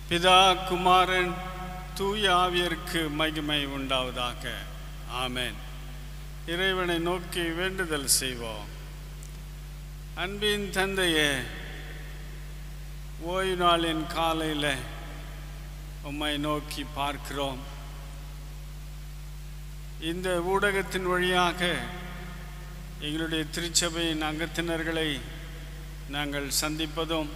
பிதா குமாரன் தூய ஆவியருக்கு மகிமை உண்டாவதாக ஆமென் இறைவனை நோக்கி வேண்டுதல் செய்வோம் அன்பின் தந்தையே ஓய்வு நாளின் காலையில் உம்மை நோக்கி பார்க்கிறோம் இந்த ஊடகத்தின் வழியாக எங்களுடைய திருச்சபையின் அங்கத்தினர்களை நாங்கள் சந்திப்பதும்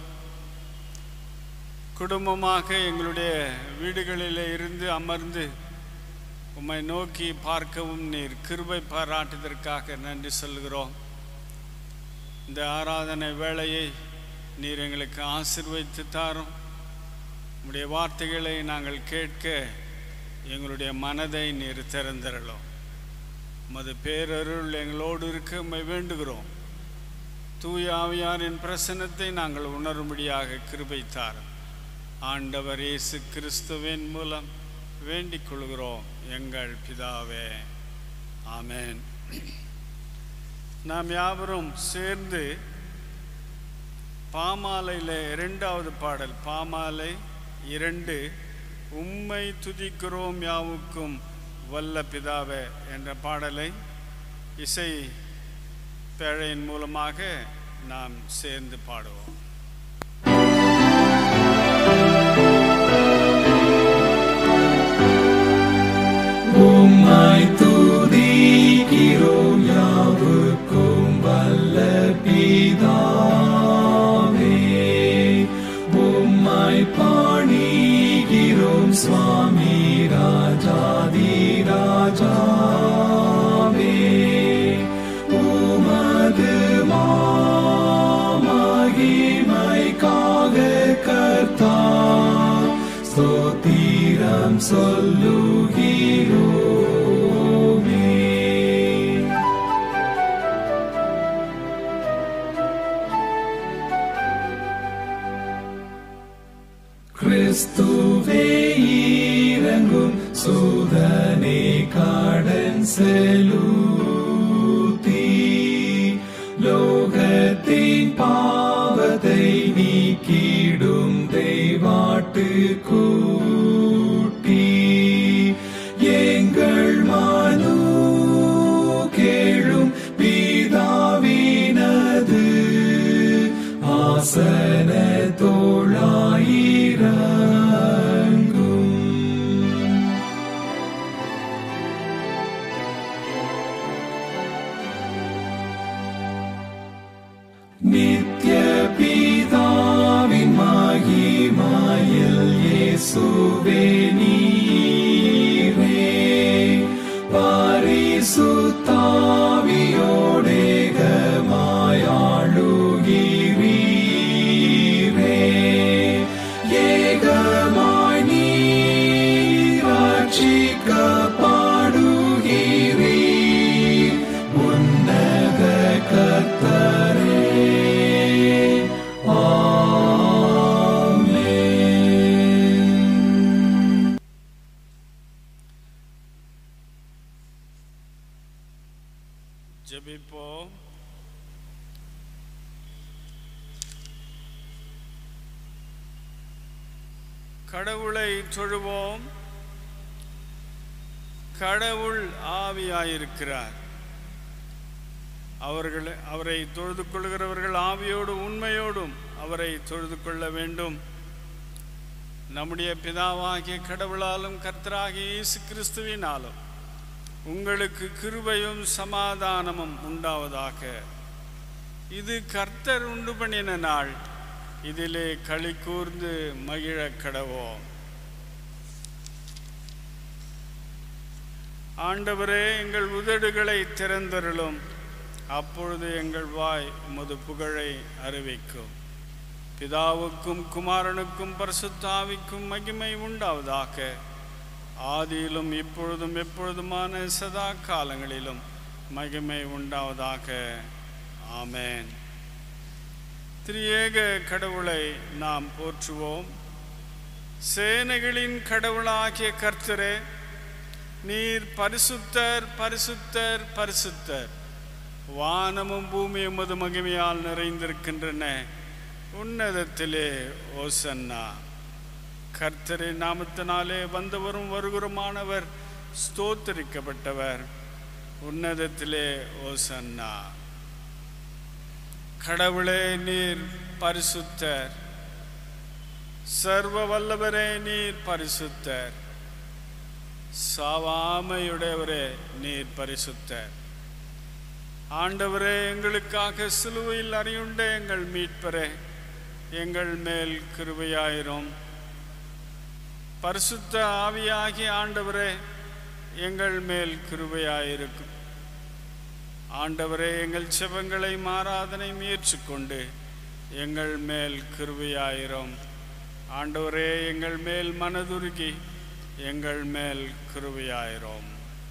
குடும்பமாக எங்களுடைய வீடுகளில் இருந்து அமர்ந்து உம்மை நோக்கி பார்க்கவும் நீர் கிருபை பாராட்டுவதற்காக நன்றி சொல்கிறோம் இந்த ஆராதனை வேளையை நீர் எங்களுக்கு ஆசிர்வதித்து தாரும் உம்முடைய வார்த்தைகளை நாங்கள் கேட்க எங்களுடைய மனதை நீர் திறந்தரலும் உமது பேரருள் எங்களோடு இருக்க உம்மை வேண்டுகிறோம் தூய ஆவியாரின் பிரசன்னத்தை நாங்கள் உணரும்படியாக கிருபை தாரும் ஆண்டவர் இயேசு கிறிஸ்துவின் மூலம் வேண்டிக் கொள்கிறோம் எங்கள் பிதாவே ஆமென் நாம் யாவரும் சேர்ந்து பாமாலையில் இரண்டாவது பாடல் பாமாலை இரண்டு உம்மை துதிக்கிறோம் யாவுக்கும் வல்ல பிதாவே என்ற பாடலை இசை பேழையின் மூலமாக நாம் சேர்ந்து பாடுவோம் உம்மை துதிக்கிறோம் யாவுக்கும் வல்ல பிதாவே உம்மை பணிகிறோம் சுவாமி ராஜாதி ராஜாவே உமது மாமகிமைக்காக கர்த்தா ஸ்தோத்திரம் சொல்லுகிறோமே கிறிஸ்துவே இறங்கும் சூதனே கடன் செலுத்தி லோகத்தின் பாவத்தை நீக்கிடும் தெய்வாட்டு கூட்டி எங்கள் மனு கேளும் பிதாவினது ஆசன தோழாயிரங்கும் நித்ய பிதாவின் மகிமாயில் இயேசுவே நீரே பரிசுத்தாவியோடேகமாயாளுகிறீரே ஏகமாய் நீராட்சிக்கப்படுகிறீர் உன்னத கர்த்தரே ஆமென் ஜெபிப்போம் கடவுளை தொழுவோம் கடவுள் ஆவியாயிருக்கிறார் அவர்கள் அவரை தொழுது கொள்கிறவர்கள் ஆவியோடு உண்மையோடும் அவரை தொழுது கொள்ள வேண்டும் நம்முடைய பிதாவாகிய கடவுளாலும் கர்த்தராகிய இயேசு கிறிஸ்துவினாலும் உங்களுக்கு கிருபையும் சமாதானமும் உண்டாவதாக இது கர்த்தர் உண்டு பண்ணின நாள் இதிலே களி கூர்ந்து மகிழக் கடவோம் ஆண்டவரே எங்கள் உதடுகளை திறந்தருளும் அப்பொழுது எங்கள் வாய் உமது புகழை அறிவிக்கும் பிதாவுக்கும் குமாரனுக்கும் பரிசுத்தாவிக்கும் மகிமை உண்டாவதாக ஆதியிலும் இப்பொழுதும் எப்பொழுதுமான சதா காலங்களிலும் மகிமை உண்டாவதாக ஆமென் திரியேக கடவுளை நாம் போற்றுவோம் சேனைகளின் கடவுளாகிய கர்த்தரே நீர் பரிசுத்தர் பரிசுத்தர் பரிசுத்தர் வானமும் பூமியும் உமது மகிமையால் நிறைந்திருக்கின்றன உன்னதத்திலே ஓசன்னா கர்த்தரின் நாமத்தினாலே வந்தவரும் வருகிறமானவர் ஸ்தோத்தரிக்கப்பட்டவர் உன்னதத்திலே ஓசன்னா கடவுளே நீர் பரிசுத்தர் சர்வ வல்லவரே நீர் பரிசுத்தர் சாவாமையுடையவரே நீர் பரிசுத்தர் ஆண்டவரே எங்களுக்காக சிலுவையில் அறியுண்ட எங்கள் மீட்பரே எங்கள் மேல் கிருபையாயிரும் பரிசுத்த ஆவியாகி ஆண்டவரே எங்கள் மேல் கிருபையாயிருக்கும் ஆண்டவரே எங்கள் செபங்களை மாறாதனை முயற்சி கொண்டு எங்கள் மேல் கிருபையாயிரும் ஆண்டவரே எங்கள் மேல் மனதுருகி எங்கள் மேல் கிருபையாயிரும்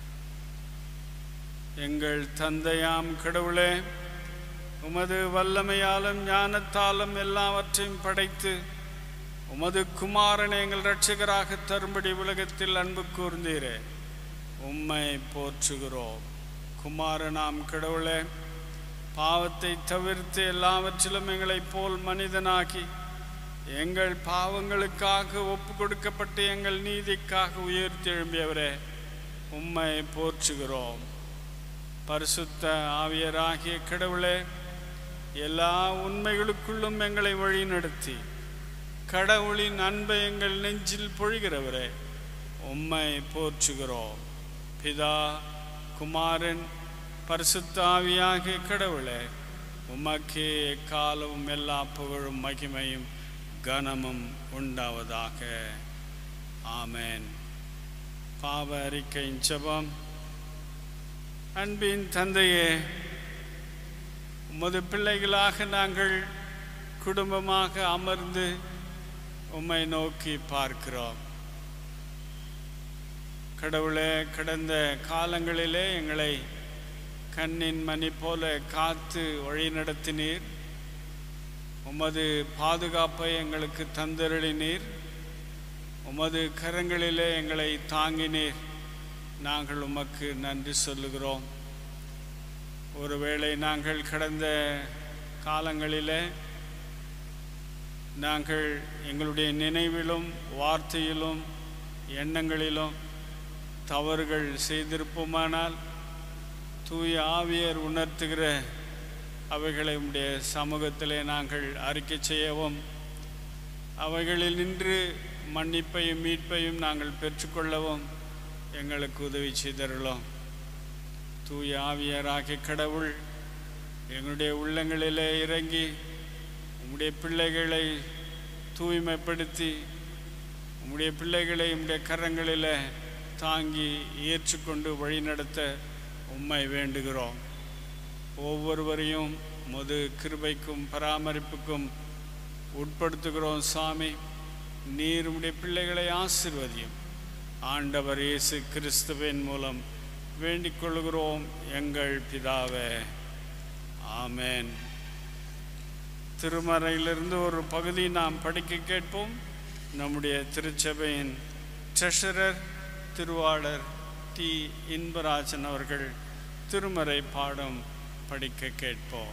எங்கள் தந்தையாம் கடவுளே உமது வல்லமையாலும் ஞானத்தாலும் எல்லாவற்றையும் படைத்து உமது குமாரனை எங்கள் இரட்சகராக தரும்படி உலகத்தில் அன்பு கூர்ந்தீரே உம்மை போற்றுகிறோம் குமாரனாம் கடவுளே பாவத்தை தவிர்த்து எல்லாவற்றிலும் எங்களைப் போல் மனிதனாகி எங்கள் பாவங்களுக்காக ஒப்பு கொடுக்கப்பட்டு எங்கள் நீதிக்காக உயிர்த்து எழும்பியவரே உம்மை போற்றுகிறோம் பரிசுத்த ஆவியராகிய கடவுளே எல்லா உண்மைகளுக்குள்ளும் எங்களை வழிநடத்தி கடவுளின் அன்பை எங்கள் நெஞ்சில் பொழிகிறவரே உம்மை போற்றுகிறோம் பிதா குமாரன் பரிசுத்த ஆவியாகிய கடவுளே உமக்கே காலமும் எல்லா புகழும் மகிமையும் கனமும் உண்டாவதாக ஆமென் பாவ அறிக்கையின் ஜெபம் அன்பின் தந்தையே உமது பிள்ளைகளாக நாங்கள் குடும்பமாக அமர்ந்து உம்மை நோக்கி பார்க்கிறோம் கடவுளே கடந்த காலங்களிலே எங்களை கண்ணின் மணி போல காத்து வழிநடத்தினீர் உமது பாதுகாப்பை எங்களுக்கு தந்தருளினீர் உமது கரங்களிலே எங்களை தாங்கினீர் நாங்கள் உமக்கு நன்றி சொல்லுகிறோம் ஒருவேளை நாங்கள் கடந்த காலங்களிலே நாங்கள் எங்களுடைய நினைவிலும் வார்த்தையிலும் எண்ணங்களிலும் தவறுகள் செய்திருப்போமானால் தூய ஆவியர் உணர்த்துகிற அவைகளை உடைய சமூகத்திலே நாங்கள் அறிக்கை செய்யவும் அவைகளில் நின்று மன்னிப்பையும் மீட்பையும் நாங்கள் பெற்றுக்கொள்ளவும் எங்களுக்கு உதவி செய்தருளோம் தூய ஆவியராகிய கடவுள் எங்களுடைய உள்ளங்களிலே இறங்கி உம்முடைய பிள்ளைகளை தூய்மைப்படுத்தி உம்முடைய பிள்ளைகளை உம்முடைய கரங்களில் தாங்கி ஏற்றுக்கொண்டு வழிநடத்த உம்மை வேண்டுகிறோம் ஒவ்வொருவரையும் முது கிருபைக்கும் பராமரிப்புக்கும் உட்படுத்துகிறோம் சாமி நீர் உம்முடைய பிள்ளைகளை ஆசிர்வதியும் ஆண்டவர் இயேசு கிறிஸ்துவின் மூலம் வேண்டிக் கொள்கிறோம் எங்கள் பிதாவே ஆமென் திருமறையிலிருந்து ஒரு பகுதி நாம் படிக்க கேட்போம் நம்முடைய திருச்சபையின் ட்ரெஷரர் திருவாளர் டி இன்பராஜன் அவர்கள் திருமறை பாடம் படிக்க கேட்போம்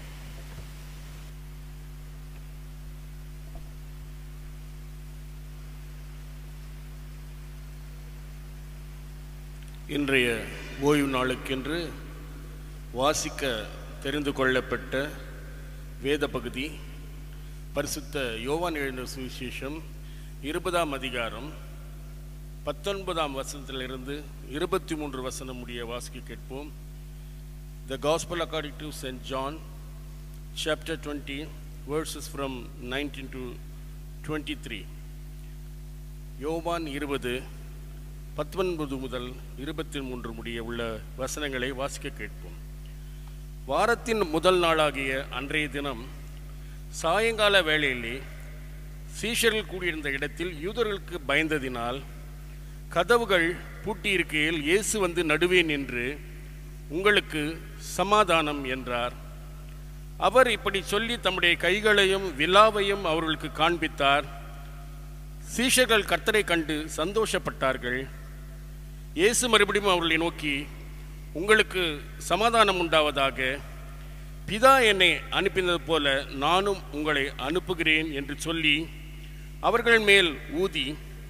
இன்றைய ஓய்வு நாளுக்கென்று வாசிக்க தெரிந்து கொள்ளப்பட்ட வேத பகுதி பரிசுத்த யோவான் எழுந்த சுவிசேஷம் இருபதாம் அதிகாரம் பத்தொன்பதாம் வசனத்திலிருந்து இருபத்தி மூன்று வசனம் முடிய வாசிக்க கேட்போம் the gospel according to saint John chapter twenty verses from nineteen to twenty three யோவான் இருபது பத்தொன்பது முதல் இருபத்தி மூன்று முடிய உள்ள வசனங்களை வாசிக்க கேட்போம் வாரத்தின் முதல் நாளாகிய அன்றைய தினம் சாயங்கால வேளையிலே சீஷர்கள் கூடியிருந்த இடத்தில் யூதர்களுக்கு பயந்ததினால் கதவுகள் பூட்டியிருக்கையில் இயேசு வந்து நடுவே நின்று உங்களுக்கு சமாதானம் என்றார் அவர் இப்படி சொல்லி தம்முடைய கைகளையும் விலாவையும் அவர்களுக்கு காண்பித்தார் சீஷர்கள் கர்த்தரை கண்டு சந்தோஷப்பட்டார்கள் இயேசு மறுபடியும் அவர்களை நோக்கி உங்களுக்கு சமாதானம் உண்டாவதாக பிதா என்னை அனுப்பினது போல நானும் உங்களை அனுப்புகிறேன் என்று சொல்லி அவர்கள் மேல் ஊதி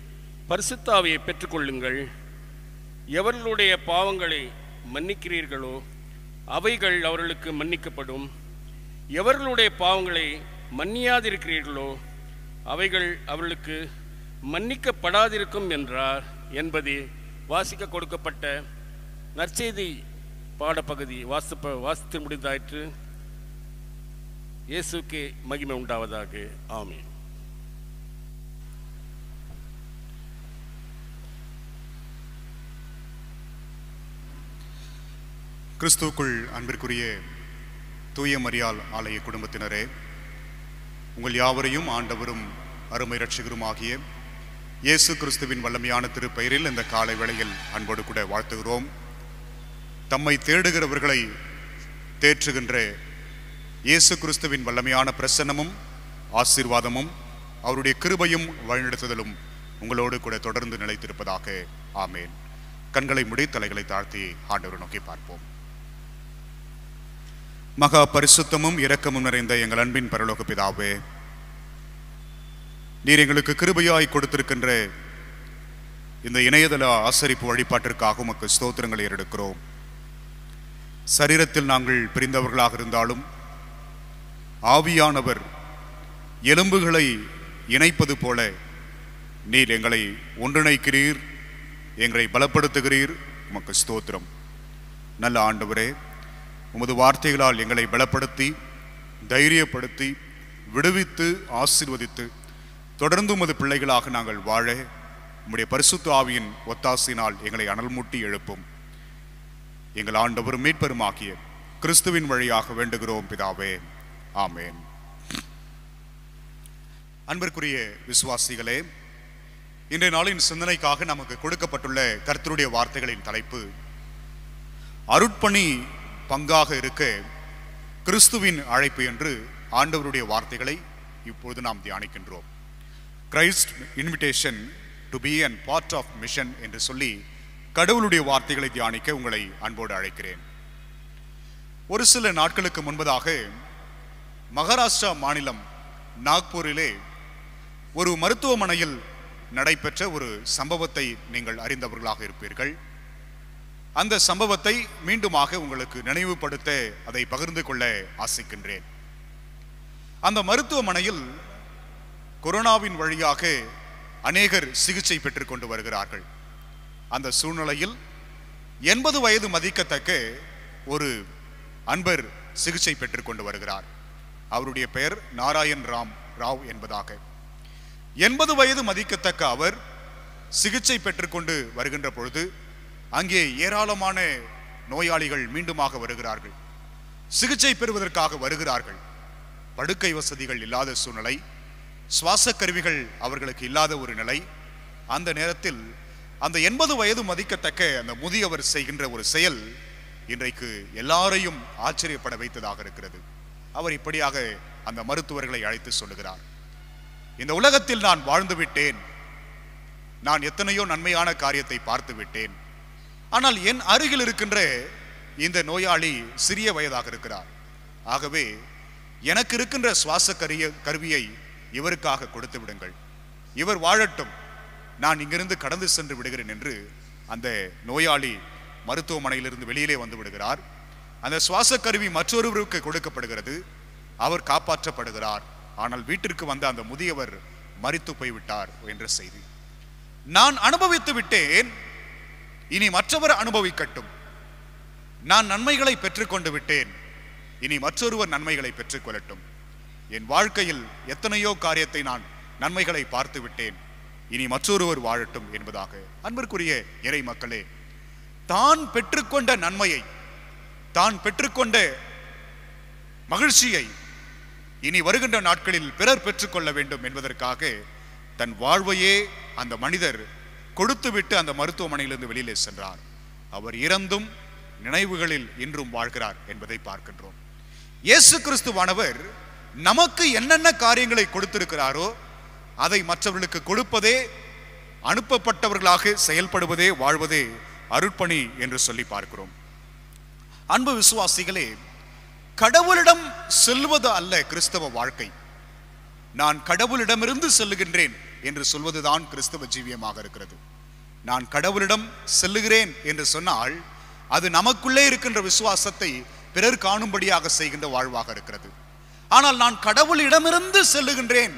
பரிசுத்தாவியை பெற்றுக்கொள்ளுங்கள் எவர்களுடைய பாவங்களை மன்னிக்கிறீர்களோ அவைகள் அவர்களுக்கு மன்னிக்கப்படும் எவர்களுடைய பாவங்களை மன்னியாதிருக்கிறீர்களோ அவைகள் அவர்களுக்கு மன்னிக்கப்படாதிருக்கும் என்றார் என்பதே வாசிக்க கொடுக்கப்பட்ட நற்செய்தி பாடப்பகுதி வாசிப்ப வாசித்து முடிந்தாயிற்று இயேசுக்கே மகிமை உண்டாவதாக ஆமென் கிறிஸ்துவுக்குள் அன்பிற்குரிய தூய மரியாள் ஆலய குடும்பத்தினரே உங்கள் யாவரையும் ஆண்டவரும் அருமை ரட்சகருமாகிய இயேசு கிறிஸ்துவின் வல்லமையான திருப்பெயரில் இந்த காலை வேளையில் அன்போடு கூட வாழ்த்துகிறோம் தம்மை தேடுகிறவர்களை தேற்றுகின்ற இயேசு கிறிஸ்துவின் வல்லமையான பிரசன்னமும் ஆசீர்வாதமும் அவருடைய கிருபையும் வழிநடத்துதலும் உங்களோடு கூட தொடர்ந்து நிலைத்திருப்பதாக ஆமேன் கண்களை முடி தலைகளை தாழ்த்தி ஆண்டவரை நோக்கி பார்ப்போம் மகா பரிசுத்தமும் இரக்கமும் நிறைந்த எங்கள் அன்பின் பரலோக பிதாவே நீர் எங்களுக்கு கிருபையாய் கொடுத்திருக்கின்ற இந்த இணையதள ஆசரிப்பு வழிபாட்டிற்காக உமக்கு ஸ்தோத்திரங்களை ஏறெடுக்கிறோம் சரீரத்தில் நாங்கள் பிரிந்தவர்களாக இருந்தாலும் ஆவியானவர் எலும்புகளை இணைப்பது போல நீர் எங்களை ஒன்றிணைக்கிறீர் எங்களை பலப்படுத்துகிறீர் உமக்கு ஸ்தோத்திரம் நல்ல ஆண்டவரே உமது வார்த்தைகளால் எங்களை பலப்படுத்தி தைரியப்படுத்தி விடுவித்து ஆசீர்வதித்து தொடர்ந்து உமது பிள்ளைகளாக நாங்கள் வாழ உம்முடைய பரிசுத்த ஆவியின் ஒத்தாசினால் எங்களை அனல் மூட்டி எழுப்பும் எங்கள் ஆண்டவரும் மீட்பெருமாகிய கிறிஸ்துவின் வழியாக வேண்டுகிறோம் பிதாவே ஆமேன் அன்பிற்குரிய விசுவாசிகளே இன்றைய நாளின் சிந்தனைக்காக நமக்கு கொடுக்கப்பட்டுள்ள கர்த்தருடைய வார்த்தைகளின் தலைப்பு அருட்பணி பங்காக இருக்க கிறிஸ்துவின் அழைப்பு என்று ஆண்டவருடைய வார்த்தைகளை இப்பொழுது நாம் தியானிக்கின்றோம் Christ invitation to be and part of mission என்று சொல்லி கடவுளுடைய வார்த்தைகளை தியானிக்க உங்களை அன்போடு அழைக்கிறேன் ஒரு சில நாட்களுக்கு முன்பதாக மகாராஷ்டிரா மாநிலம் நாக்பூரிலே ஒரு மருத்துவமனையில் நடைபெற்ற ஒரு சம்பவத்தை நீங்கள் அறிந்தவர்களாக இருப்பீர்கள் அந்த சம்பவத்தை மீண்டுமாக உங்களுக்கு நினைவுபடுத்த அதை பகிர்ந்து கொள்ள ஆசிக்கின்றேன் அந்த மருத்துவமனையில் கொரோனாவின் வழியாக அநேகர் சிகிச்சை பெற்றுக் கொண்டு வருகிறார்கள் அந்த சூழ்நிலையில் எண்பது வயது மதிக்கத்தக்க ஒரு அன்பர் சிகிச்சை பெற்றுக் கொண்டு வருகிறார் அவருடைய பெயர் நாராயண் ராம் ராவ் என்பதாக எண்பது வயது மதிக்கத்தக்க அவர் சிகிச்சை பெற்றுக்கொண்டு வருகின்ற பொழுது அங்கே ஏராளமான நோயாளிகள் மீண்டுமாக வருகிறார்கள் சிகிச்சை பெறுவதற்காக வருகிறார்கள் படுக்கை வசதிகள் இல்லாத சூழ்நிலை சுவாச கருவிகள் அவர்களுக்கு இல்லாத ஒரு நிலை அந்த நேரத்தில் அந்த எண்பது வயது மதிக்கத்தக்க அந்த முதியவர் செய்கின்ற ஒரு செயல் இன்றைக்கு எல்லாரையும் ஆச்சரியப்பட வைத்ததாக இருக்கிறது அவர் இப்படியாக அந்த மருத்துவர்களை அழைத்து சொல்லுகிறார் இந்த உலகத்தில் நான் வாழ்ந்து விட்டேன் நான் எத்தனையோ நன்மையான காரியத்தை பார்த்து விட்டேன் ஆனால் என் அருகில் இருக்கின்ற இந்த நோயாளி சிறிய வயதாக இருக்கிறார் ஆகவே எனக்கு இருக்கின்ற சுவாச கரிய கருவியை இவருக்காக கொடுத்து விடுங்கள் இவர் வாழட்டும் நான் இங்கிருந்து கடந்து சென்று விடுகிறேன் என்று அந்த நோயாளி மருத்துவமனையிலிருந்து வெளியிலே வந்து விடுகிறார் அந்த சுவாச கருவி மற்றொருவருக்கு கொடுக்கப்படுகிறது அவர் காப்பாற்றப்படுகிறார் ஆனால் வீட்டிற்கு வந்த அந்த முதியவர் மரித்து போய்விட்டார் என்ற செய்தி நான் அனுபவித்து விட்டேன் இனி மற்றவர் அனுபவிக்கட்டும் நான் நன்மைகளை பெற்றுக்கொண்டு விட்டேன் இனி மற்றொருவர் நன்மைகளை பெற்றுக்கொள்ளட்டும் என் வாழ்க்கையில் எத்தனையோ காரியத்தை நான் நன்மைகளை பார்த்து விட்டேன் இனி மற்றொருவர் வாழட்டும் என்பதாக அன்பிற்குரிய இறை மக்களே தான் பெற்றுக்கொண்ட நன்மையை தான் பெற்றுக்கொண்ட மகிழ்ச்சியை இனி வருகின்ற நாட்களில் பிறர் பெற்றுக்கொள்ள வேண்டும் என்பதற்காக தன் வாழ்வையே அந்த மனிதர் கொடுத்துவிட்டு அந்த மருத்துவமனையிலிருந்து வெளியிலே சென்றார் அவர் இறந்தும் நினைவுகளில் இன்றும் வாழ்கிறார் என்பதை பார்க்கின்றோம் இயேசு கிறிஸ்துவானவர் நமக்கு என்னென்ன காரியங்களை கொடுத்திருக்கிறாரோ அதை மற்றவர்களுக்கு கொடுப்பதே அனுப்பப்பட்டவர்களாக செயல்படுவதே வாழ்வதே அருட்பணி என்று சொல்லி பார்க்கிறோம் அன்பு விசுவாசிகளே கடவுளிடம் செல்வது அல்ல கிறிஸ்தவ வாழ்க்கை நான் கடவுளிடமிருந்து செல்லுகின்றேன் என்று சொல்வதுதான் கிறிஸ்தவ ஜீவியமாக இருக்கிறது நான் கடவுளிடம் செல்லுகிறேன் என்று சொன்னால் அது நமக்குள்ளே இருக்கின்ற விசுவாசத்தை பிறர் காணும்படியாக செய்கின்ற வாழ்வாக இருக்கிறது ஆனால் நான் கடவுளிடமிருந்து செல்லுகின்றேன்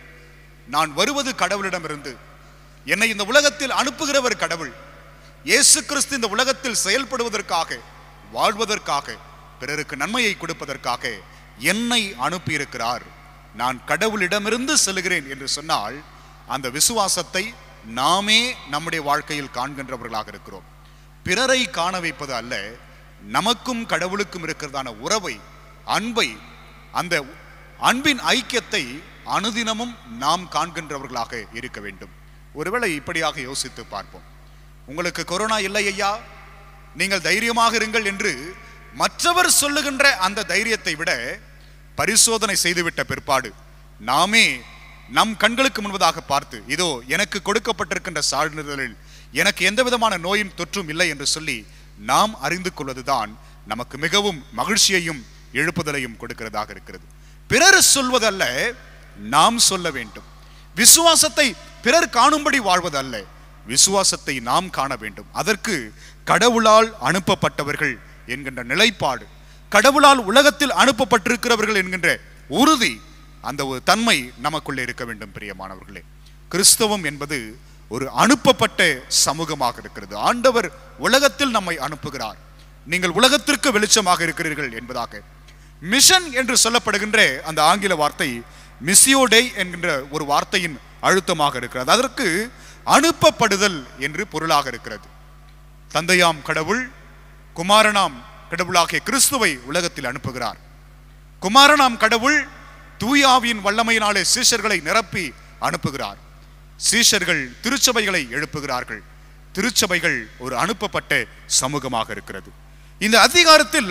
நான் வருவது கடவுளிடமிருந்து என்னை இந்த உலகத்தில் அனுப்புகிறவர் கடவுள் இயேசு கிறிஸ்து இந்த உலகத்தில் செயல்படுவதற்காக வாழ்வதற்காக பிறருக்கு நன்மையை கொடுப்பதற்காக என்னை அனுப்பியிருக்கிறார் நான் கடவுளிடமிருந்து செல்கிறேன் என்று சொன்னால் அந்த விசுவாசத்தை நாமே நம்முடைய வாழ்க்கையில் காண்கின்றவர்களாக இருக்கிறோம் பிறரை காண வைப்பது அல்ல நமக்கும் கடவுளுக்கும் இருக்கிறதான உறவை அன்பை அந்த அன்பின் ஐக்கியத்தை அனுதினமும் நாம் காண்கின்றவர்களாக இருக்க வேண்டும் ஒருவேளை இப்படியாக யோசித்து பார்ப்போம் உங்களுக்கு கொரோனா இல்லை ஐயா நீங்கள் தைரியமாக இருங்கள் என்று மற்றவர் சொல்லுகின்ற அந்த தைரியத்தை விட பரிசோதனை செய்துவிட்ட பிற்பாடு நாமே நம் கண்களுக்கு முன்பதாக பார்த்து இதோ எனக்கு கொடுக்கப்பட்டிருக்கின்ற சான்றிதழில் எனக்கு எந்த விதமான நோயின் தொற்றும் இல்லை என்று சொல்லி நாம் அறிந்து கொள்வதுதான் நமக்கு மிகவும் மகிழ்ச்சியையும் எழுப்புதலையும் கொடுக்கிறதாக இருக்கிறது பிறர் சொல்வதல்ல நாம் சொல்ல வேண்டும் விசுவாசத்தை பிறர் காணும்படி வாழ்வதல்ல விசுவாசத்தை நாம் காண வேண்டும் அதற்கு கடவுளால் அனுப்பப்பட்டவர்கள் என்கின்ற நிலைப்பாடு கடவுளால் உலகத்தில் அனுப்பப்பட்டிருக்கிறவர்கள் என்கின்ற உறுதி அந்த ஒரு தன்மை நமக்குள்ளே இருக்க வேண்டும் பிரியமானவர்களே கிறிஸ்தவம் என்பது ஒரு அனுப்பப்பட்ட சமூகமாக இருக்கிறது ஆண்டவர் உலகத்தில் நம்மை அனுப்புகிறார் நீங்கள் உலகத்திற்கு வெளிச்சமாக இருக்கிறீர்கள் என்பதாக மிஷன் என்று சொல்லப்படுகின்ற அந்த ஆங்கில வார்த்தை மிஸ்யோடே என்கின்ற ஒரு வார்த்தையின் அழுத்தமாக இருக்கிறது அதற்கு அனுப்பப்படுதல் என்று பொருளாக இருக்கிறது தந்தையாம் கடவுள் குமாரனாம் கடவுளாகிய கிறிஸ்துவை உலகத்தில் அனுப்புகிறார் குமாரனாம் கடவுள் தூயாவின் வல்லமையினாலே சீஷர்களை நிரப்பி அனுப்புகிறார் சீஷர்கள் திருச்சபைகளை எழுப்புகிறார்கள் திருச்சபைகள் ஒரு அனுப்பப்பட்ட சமூகமாக இருக்கிறது இந்த அதிகாரத்தில்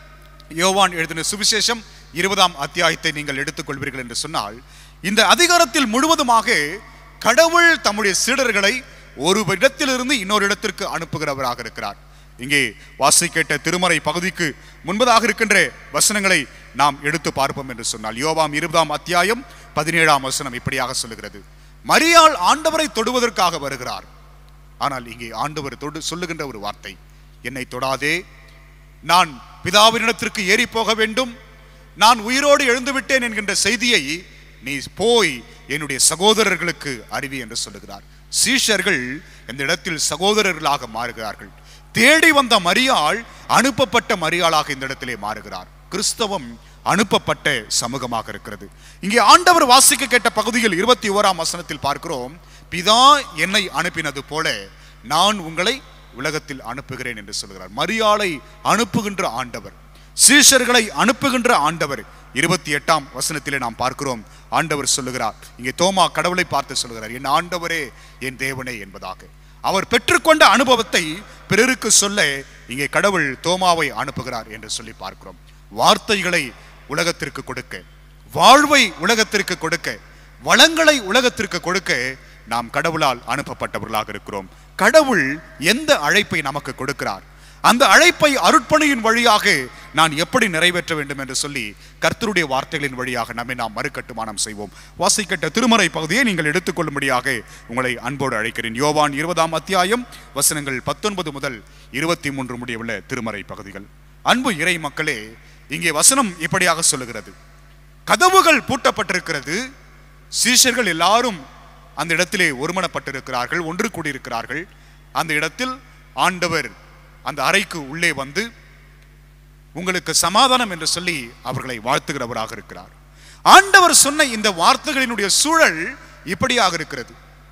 யோவான் எழுதின சுவிசேஷம் இருபதாம் அத்தியாயத்தை நீங்கள் எடுத்துக்கொள்வீர்கள் என்று சொன்னால் இந்த அதிகாரத்தில் முழுவதுமாக கடவுள் தம்முடைய சீடர்களை ஒரு இடத்திலிருந்து இன்னொரு இடத்திற்கு அனுப்புகிறவராக இருக்கிறார் இங்கே வாசி கேட்ட திருமறை பகுதிக்கு முன்பதாக இருக்கின்ற வசனங்களை நாம் எடுத்து பார்ப்போம் என்று சொன்னால் யோவாம் இருபதாம் அத்தியாயம் பதினேழாம் வசனம் இப்படியாக சொல்லுகிறது மரியாள் ஆண்டவரை தொடுவதற்காக வருகிறார் ஆனால் இங்கே ஆண்டவர் தொடு சொல்லுகின்ற ஒரு வார்த்தை என்னை தொடாதே நான் பிதாவினிடத்திற்கு ஏறி போக வேண்டும் நான் உயிரோடு எழுந்து விட்டேன் என்கின்ற செய்தியை நீ போய் என்னுடைய சகோதரர்களுக்கு அறிவி என்று சொல்லுகிறார் சீஷர்கள் இந்த இடத்தில் சகோதரர்களாக மாறுகிறார்கள் தேடி வந்த மரியாள் அனுப்பப்பட்ட மரியாளாக இந்த இடத்திலே மாறுகிறார் கிறிஸ்தவம் அனுப்பப்பட்ட சமூகமாக இருக்கிறது இங்கே ஆண்டவர் வாசிக்க கேட்ட பகுதியில் இருபத்தி ஓராம் வசனத்தில் பார்க்கிறோம் பிதா என்னை அனுப்பினது போல நான் உங்களை உலகத்தில் அனுப்புகிறேன் என்று சொல்கிறார் மரியாளை அனுப்புகின்ற ஆண்டவர் சீஷர்களை அனுப்புகின்ற ஆண்டவர் இருபத்தி எட்டாம் வசனத்திலே நாம் பார்க்கிறோம் ஆண்டவர் சொல்லுகிறார் இங்கே தோமா கடவுளை பார்த்து சொல்லுகிறார் என் ஆண்டவரே என் தேவனே என்பதாக அவர் பெற்றுக்கொண்ட அனுபவத்தை பிறருக்கு சொல்ல இங்கே கடவுள் தோமாவை அனுப்புகிறார் என்று சொல்லி பார்க்கிறோம் வார்த்தைகளை உலகத்திற்கு கொடுக்க வாழ்வை உலகத்திற்கு கொடுக்க வளங்களை உலகத்திற்கு கொடுக்க நாம் கடவுளால் அனுப்பப்பட்டவர்களாக இருக்கிறோம் கடவுள் எந்த அழைப்பை நமக்கு கொடுக்கிறார் அந்த அழைப்பை அருட்பணியின் வழியாக நான் எப்படி நிறைவேற்ற வேண்டும் என்று சொல்லி கர்த்தருடைய வார்த்தைகளின் வழியாக நம்மை நாம் மறுகட்டுமானம் செய்வோம் வாசிக்கட்ட திருமறை பகுதியை நீங்கள் எடுத்துக்கொள்ளும்படியாக உங்களை அன்போடு அழைக்கிறேன் யோவான் இருபதாம் அத்தியாயம் வசனங்கள் பத்தொன்பது முதல் இருபத்தி மூன்று முடியவுள்ள திருமறை பகுதிகள் அன்பு இறை மக்களே இங்கே வசனம் இப்படியாக சொல்லுகிறது கதவுகள் பூட்டப்பட்டிருக்கிறது சீஷர்கள் எல்லாரும் அந்த இடத்திலே ஒருமனப்பட்டிருக்கிறார்கள் ஒன்று கூடியிருக்கிறார்கள் அந்த இடத்தில் ஆண்டவர் அந்த அறைக்கு உள்ளே வந்து உங்களுக்கு சமாதானம் என்று சொல்லி அவர்களை வாழ்த்துகிறவராக இருக்கிறார் ஆண்டவர் சொன்ன இந்த வார்த்தைகளினுடைய சூழல் இப்படியாக இருக்கிறது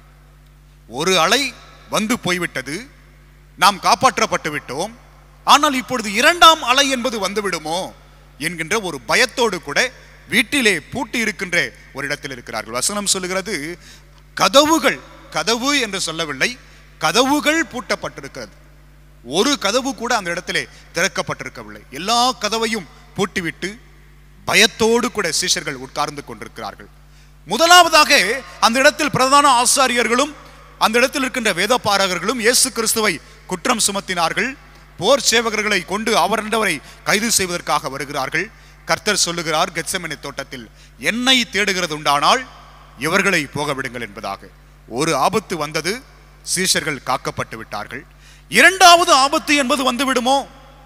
ஒரு அலை வந்து போய்விட்டது நாம் காப்பாற்றப்பட்டு விட்டோம் ஆனால் இப்பொழுது இரண்டாம் அலை என்பது வந்துவிடுமோ என்கின்ற ஒரு பயத்தோடு கூட வீட்டிலே பூட்டி இருக்கின்ற ஒரு இடத்தில் இருக்கிறார்கள் வசனம் சொல்லுகிறது கதவுகள் கதவு என்று சொல்லவில்லை கதவுகள் பூட்டப்பட்டிருக்கிறது ஒரு கதவு கூட அந்த இடத்திலே திறக்கப்பட்டிருக்கவில்லை எல்லா கதவையும் பூட்டிவிட்டு பயத்தோடு கூட சீஷர்கள் உட்கார்ந்து கொண்டிருக்கிறார்கள் முதலாவதாக அந்த இடத்தில் பிரதான ஆசாரியர்களும் அந்த இடத்தில் இருக்கின்ற வேதபாரகர்களும் இயேசு கிறிஸ்துவை குற்றம் சுமத்தினார்கள் போர் சேவகர்களை கொண்டு அவரண்டவரை கைது செய்வதற்காக வருகிறார்கள் கர்த்தர் சொல்லுகிறார் கெத்செமனே தோட்டத்தில் என்னை தேடுகிறது உண்டானால் இவர்களை போக விடுங்கள் என்பதாக ஒரு ஆபத்து வந்தது சீஷர்கள் காக்கப்பட்டு விட்டார்கள் இரண்டாவது ஆபத்து என்பது வந்து விடுமோ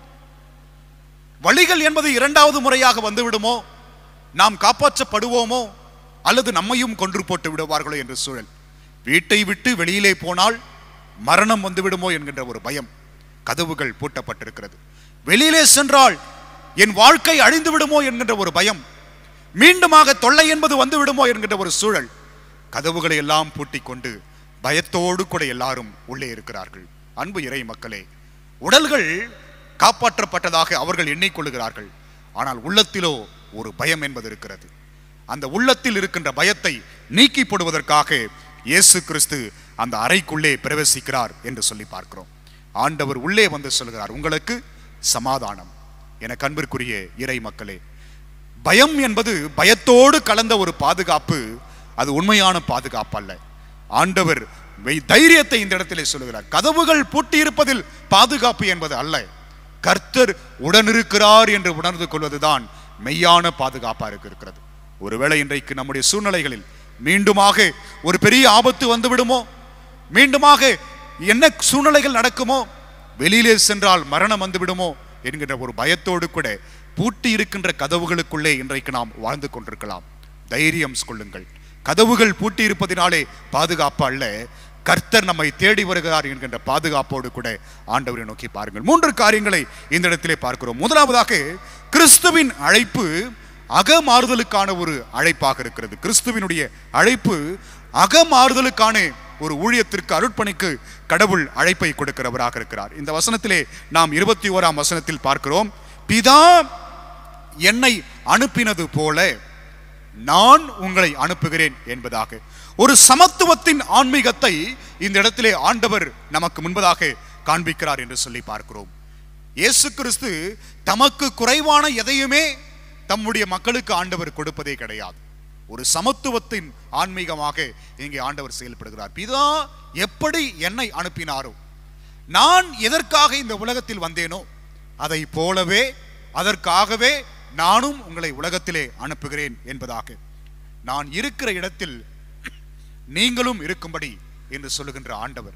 வழிகள் என்பது இரண்டாவது முறையாக வந்து விடுமோ நாம் காப்பாற்றப்படுவோமோ அல்லது நம்மையும் கொன்று போட்டு விடுவார்களோ என்ற சூழல் வீட்டை விட்டு வெளியிலே போனால் மரணம் வந்து விடுமோ என்கின்ற ஒரு பயம் கதவுகள் பூட்டப்பட்டிருக்கிறது வெளியிலே சென்றால் என் வாழ்க்கை அழிந்து விடுமோ என்கின்ற ஒரு பயம் மீண்டுமாக தொல்லை என்பது வந்து விடுமோ என்கின்ற ஒரு சூழல் கதவுகளை எல்லாம் பூட்டிக் கொண்டு பயத்தோடு கூட எல்லாரும் உள்ளே இருக்கிறார்கள் அன்பு இறை மக்களே உடல்கள் காப்பாற்றப்பட்டதாக அவர்கள் எண்ணிக்கொள்ளுகிறார்கள் ஆனால் உள்ளத்திலோ ஒரு பயம் என்பது இருக்கிறது அந்த உள்ளத்தில் இருக்கின்ற பயத்தை நீக்கி போடுவதற்காக இயேசு கிறிஸ்து அந்த அறைக்குள்ளே பிரவேசிக்கிறார் என்று சொல்லி பார்க்கிறோம் ஆண்டவர் உள்ளே வந்து சொல்கிறார் உங்களுக்கு சமாதானம் என கண்பிற்குரிய இறை மக்களே பயம் என்பது பயத்தோடு கலந்த ஒரு பாதுகாப்பு அது உண்மையான பாதுகாப்பு அல்ல ஆண்டவர் மெய் தைரியத்தை இந்த இடத்திலே சொல்லுகிறார் கதவுகள் பூட்டி இருப்பதில் பாதுகாப்பு என்பது அல்ல கர்த்தர் உடனிருக்கிறார் என்று உணர்ந்து கொள்வதுதான் மெய்யான பாதுகாப்பா இருக்கு இருக்கிறது ஒருவேளை இன்றைக்கு நம்முடைய சூழ்நிலைகளில் மீண்டுமாக ஒரு பெரிய ஆபத்து வந்து விடுமோ மீண்டுமாக என்ன சூழ்நிலைகள் நடக்குமோ வெளியிலே சென்றால் மரணம் வந்து விடுமோ என்கின்ற ஒரு பயத்தோடு கூட பூட்டி இருக்கின்ற கதவுகளுக்குள்ளே இன்றைக்கு நாம் வாழ்ந்து கொண்டிருக்கலாம் தைரியம் கொள்ளுங்கள் கதவுகள் பூட்டி இருப்பதினாலே பாதுகாப்பு அல்ல கர்த்தர் நம்மை தேடி வருகிறார் என்கின்ற பாதுகாப்போடு கூட ஆண்டவரை நோக்கி பாருங்கள் மூன்று காரியங்களை இந்த இடத்திலே பார்க்கிறோம் முதலாவதாக கிறிஸ்துவின் அழைப்பு அகமாறுதலுக்கான ஒரு அழைப்பாக இருக்கிறது கிறிஸ்துவினுடைய அழைப்பு அகமாறுதலுக்கான ஒரு ஊழியத்திற்கு அருட்பணிக்கு கடவுள் அழைப்பை கொடுக்கிறவராக இருக்கிறார் இந்த வசனத்திலே நாம் இருபத்தி ஓராம் வசனத்தில் பார்க்கிறோம் பிதா என்னை அனுப்பினது போல நான் உங்களை அனுப்புகிறேன் என்பதாக ஒரு சமத்துவத்தின் ஆன்மீகத்தை இந்த இடத்திலே ஆண்டவர் நமக்கு முன்பதாக காண்பிக்கிறார் என்று சொல்லி பார்க்கிறோம் இயேசு கிறிஸ்து தமக்கு குறைவான எதையுமே தம்முடைய மக்களுக்கு ஆண்டவர் கொடுப்பதே கிடையாது ஒரு சமத்துவத்தின் ஆன்மீகமாக இங்கே ஆண்டவர் செயல்படுகிறார் பிதா எப்படி என்னை அனுப்பினாரோ நான் எதற்காக இந்த உலகத்தில் வந்தேனோ அதை போலவே அதற்காகவே நானும் உங்களை உலகத்திலே அனுப்புகிறேன் என்பதாக நான் இருக்கிற இடத்தில் நீங்களும் இருக்கும்படி என்று சொல்லுகின்ற ஆண்டவர்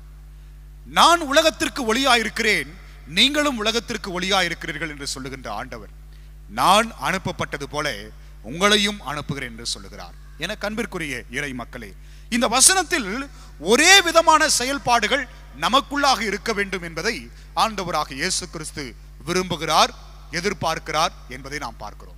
நான் உலகத்திற்கு ஒளியாயிருக்கிறேன் நீங்களும் உலகத்திற்கு ஒளியாயிருக்கிறீர்கள் என்று சொல்லுகின்ற ஆண்டவர் நான் அனுப்பப்பட்டது போல உங்களையும் அனுப்புகிறேன் என்று சொல்லுகிறார் என கண்பிற்குரிய இறை மக்களே இந்த வசனத்தில் ஒரே விதமான செயல்பாடுகள் நமக்குள்ளாக இருக்க வேண்டும் என்பதை ஆண்டவராக இயேசு கிறிஸ்து விரும்புகிறார் எதிர்பார்க்கிறார் என்பதை நாம் பார்க்கிறோம்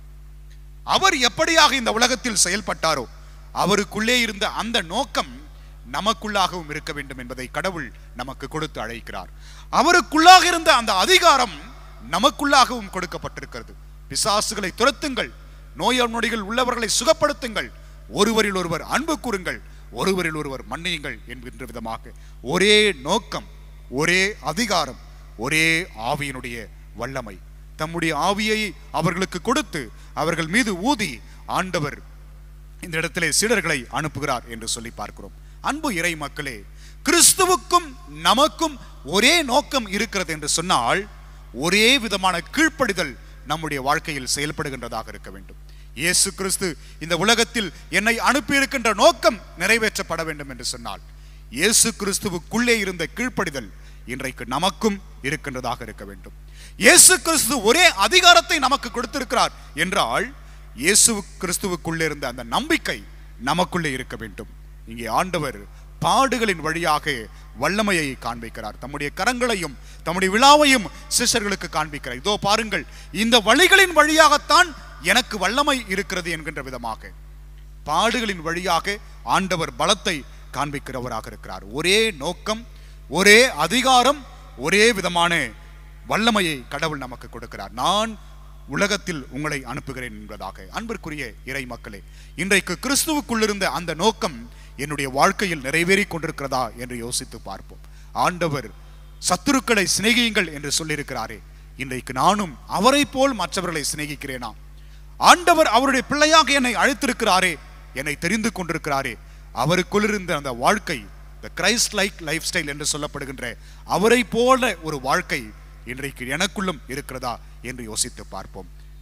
அவர் எப்படியாக இந்த உலகத்தில் செயல்பட்டாரோ அவருக்குள்ளே இருந்த அந்த நோக்கம் நமக்குள்ளாகவும் இருக்க வேண்டும் என்பதை கடவுள் நமக்கு கொடுத்து அழைக்கிறார் அவருக்குள்ளாக இருந்த அந்த அதிகாரம் நமக்குள்ளாகவும் கொடுக்கப்பட்டிருக்கிறது பிசாசுகளை துரத்துங்கள் நோய் நொடிகள் உள்ளவர்களை சுகப்படுத்துங்கள் ஒருவரில் ஒருவர் அன்பு கூறுங்கள் ஒருவரில் ஒருவர் மன்னியுங்கள் என்கின்ற விதமாக ஒரே நோக்கம் ஒரே அதிகாரம் ஒரே ஆவியினுடைய வல்லமை தம்முடைய ஆவியை அவர்களுக்கு கொடுத்து அவர்கள் மீது ஊதி ஆண்டவர் இந்த இடத்திலே சீடர்களை அனுப்புகிறார் என்று சொல்லி பார்க்கிறோம் அன்பு இறை மக்களே கிறிஸ்துவுக்கும் நமக்கும் ஒரே நோக்கம் இருக்கிறது என்று சொன்னால் ஒரே விதமான கீழ்ப்படிதல் நம்முடைய வாழ்க்கையில் செயல்படுகின்றதாக இருக்க வேண்டும் இயேசு கிறிஸ்து இந்த உலகத்தில் என்னை அனுப்பியிருக்கின்ற நோக்கம் நிறைவேற்றப்பட வேண்டும் என்று சொன்னால் இயேசு கிறிஸ்துவுக்குள்ளே இருந்த கீழ்ப்படிதல் இன்றைக்கு நமக்கும் இருக்கின்றதாக இருக்க வேண்டும் இயேசு கிறிஸ்து ஒரே அதிகாரத்தை நமக்கு கொடுத்திருக்கிறார் என்றால் இயேசு கிறிஸ்துவுக்குள்ளே இருந்த அந்த நம்பிக்கை நமக்குள்ளே இருக்க வேண்டும் இங்கே ஆண்டவர் பாடுகளின் வழியாக வல்லமையை காண்பிக்கிறார் தம்முடைய கரங்களையும் தம்முடைய விழாவையும் சிஷ்யர்களுக்கு காண்பிக்கிறார் இதோ பாருங்கள் இந்த வழிகளின் வழியாகத்தான் எனக்கு வல்லமை இருக்கிறது என்கின்ற விதமாக பாடுகளின் வழியாக ஆண்டவர் பலத்தை காண்பிக்கிறவராக இருக்கிறார் ஒரே நோக்கம் ஒரே அதிகாரம் ஒரே விதமான வல்லமையை கடவுள் நமக்கு கொடுக்கிறார் நான் உலகத்தில் உங்களை அனுப்புகிறேன் என்பதாக அன்பிற்குரிய இறை மக்களே இன்றைக்கு கிறிஸ்துவுக்குள்ளிருந்த அந்த நோக்கம் என்னுடைய வாழ்க்கையில் நிறைவேறிக் கொண்டிருக்கிறதா என்று யோசித்து பார்ப்போம் ஆண்டவர் சத்துருக்களை சிநேகியுங்கள் என்று சொல்லியிருக்கிறாரே இன்றைக்கு நானும் அவரை போல் மற்றவர்களை சிநேகிக்கிறேனா ஆண்டவர் அவருடைய பிள்ளையாக என்னை அழைத்திருக்கிறாரே என்னை தெரிந்து கொண்டிருக்கிறாரே அவருக்குள் இருந்த அந்த வாழ்க்கை the Christ like lifestyle என்று சொல்லப்படுகின்ற அவரை போல ஒரு வாழ்க்கை இன்றைக்கு எனக்குள்ளும் இருக்கிறதா என்று யோசித்து பார்ப்போம்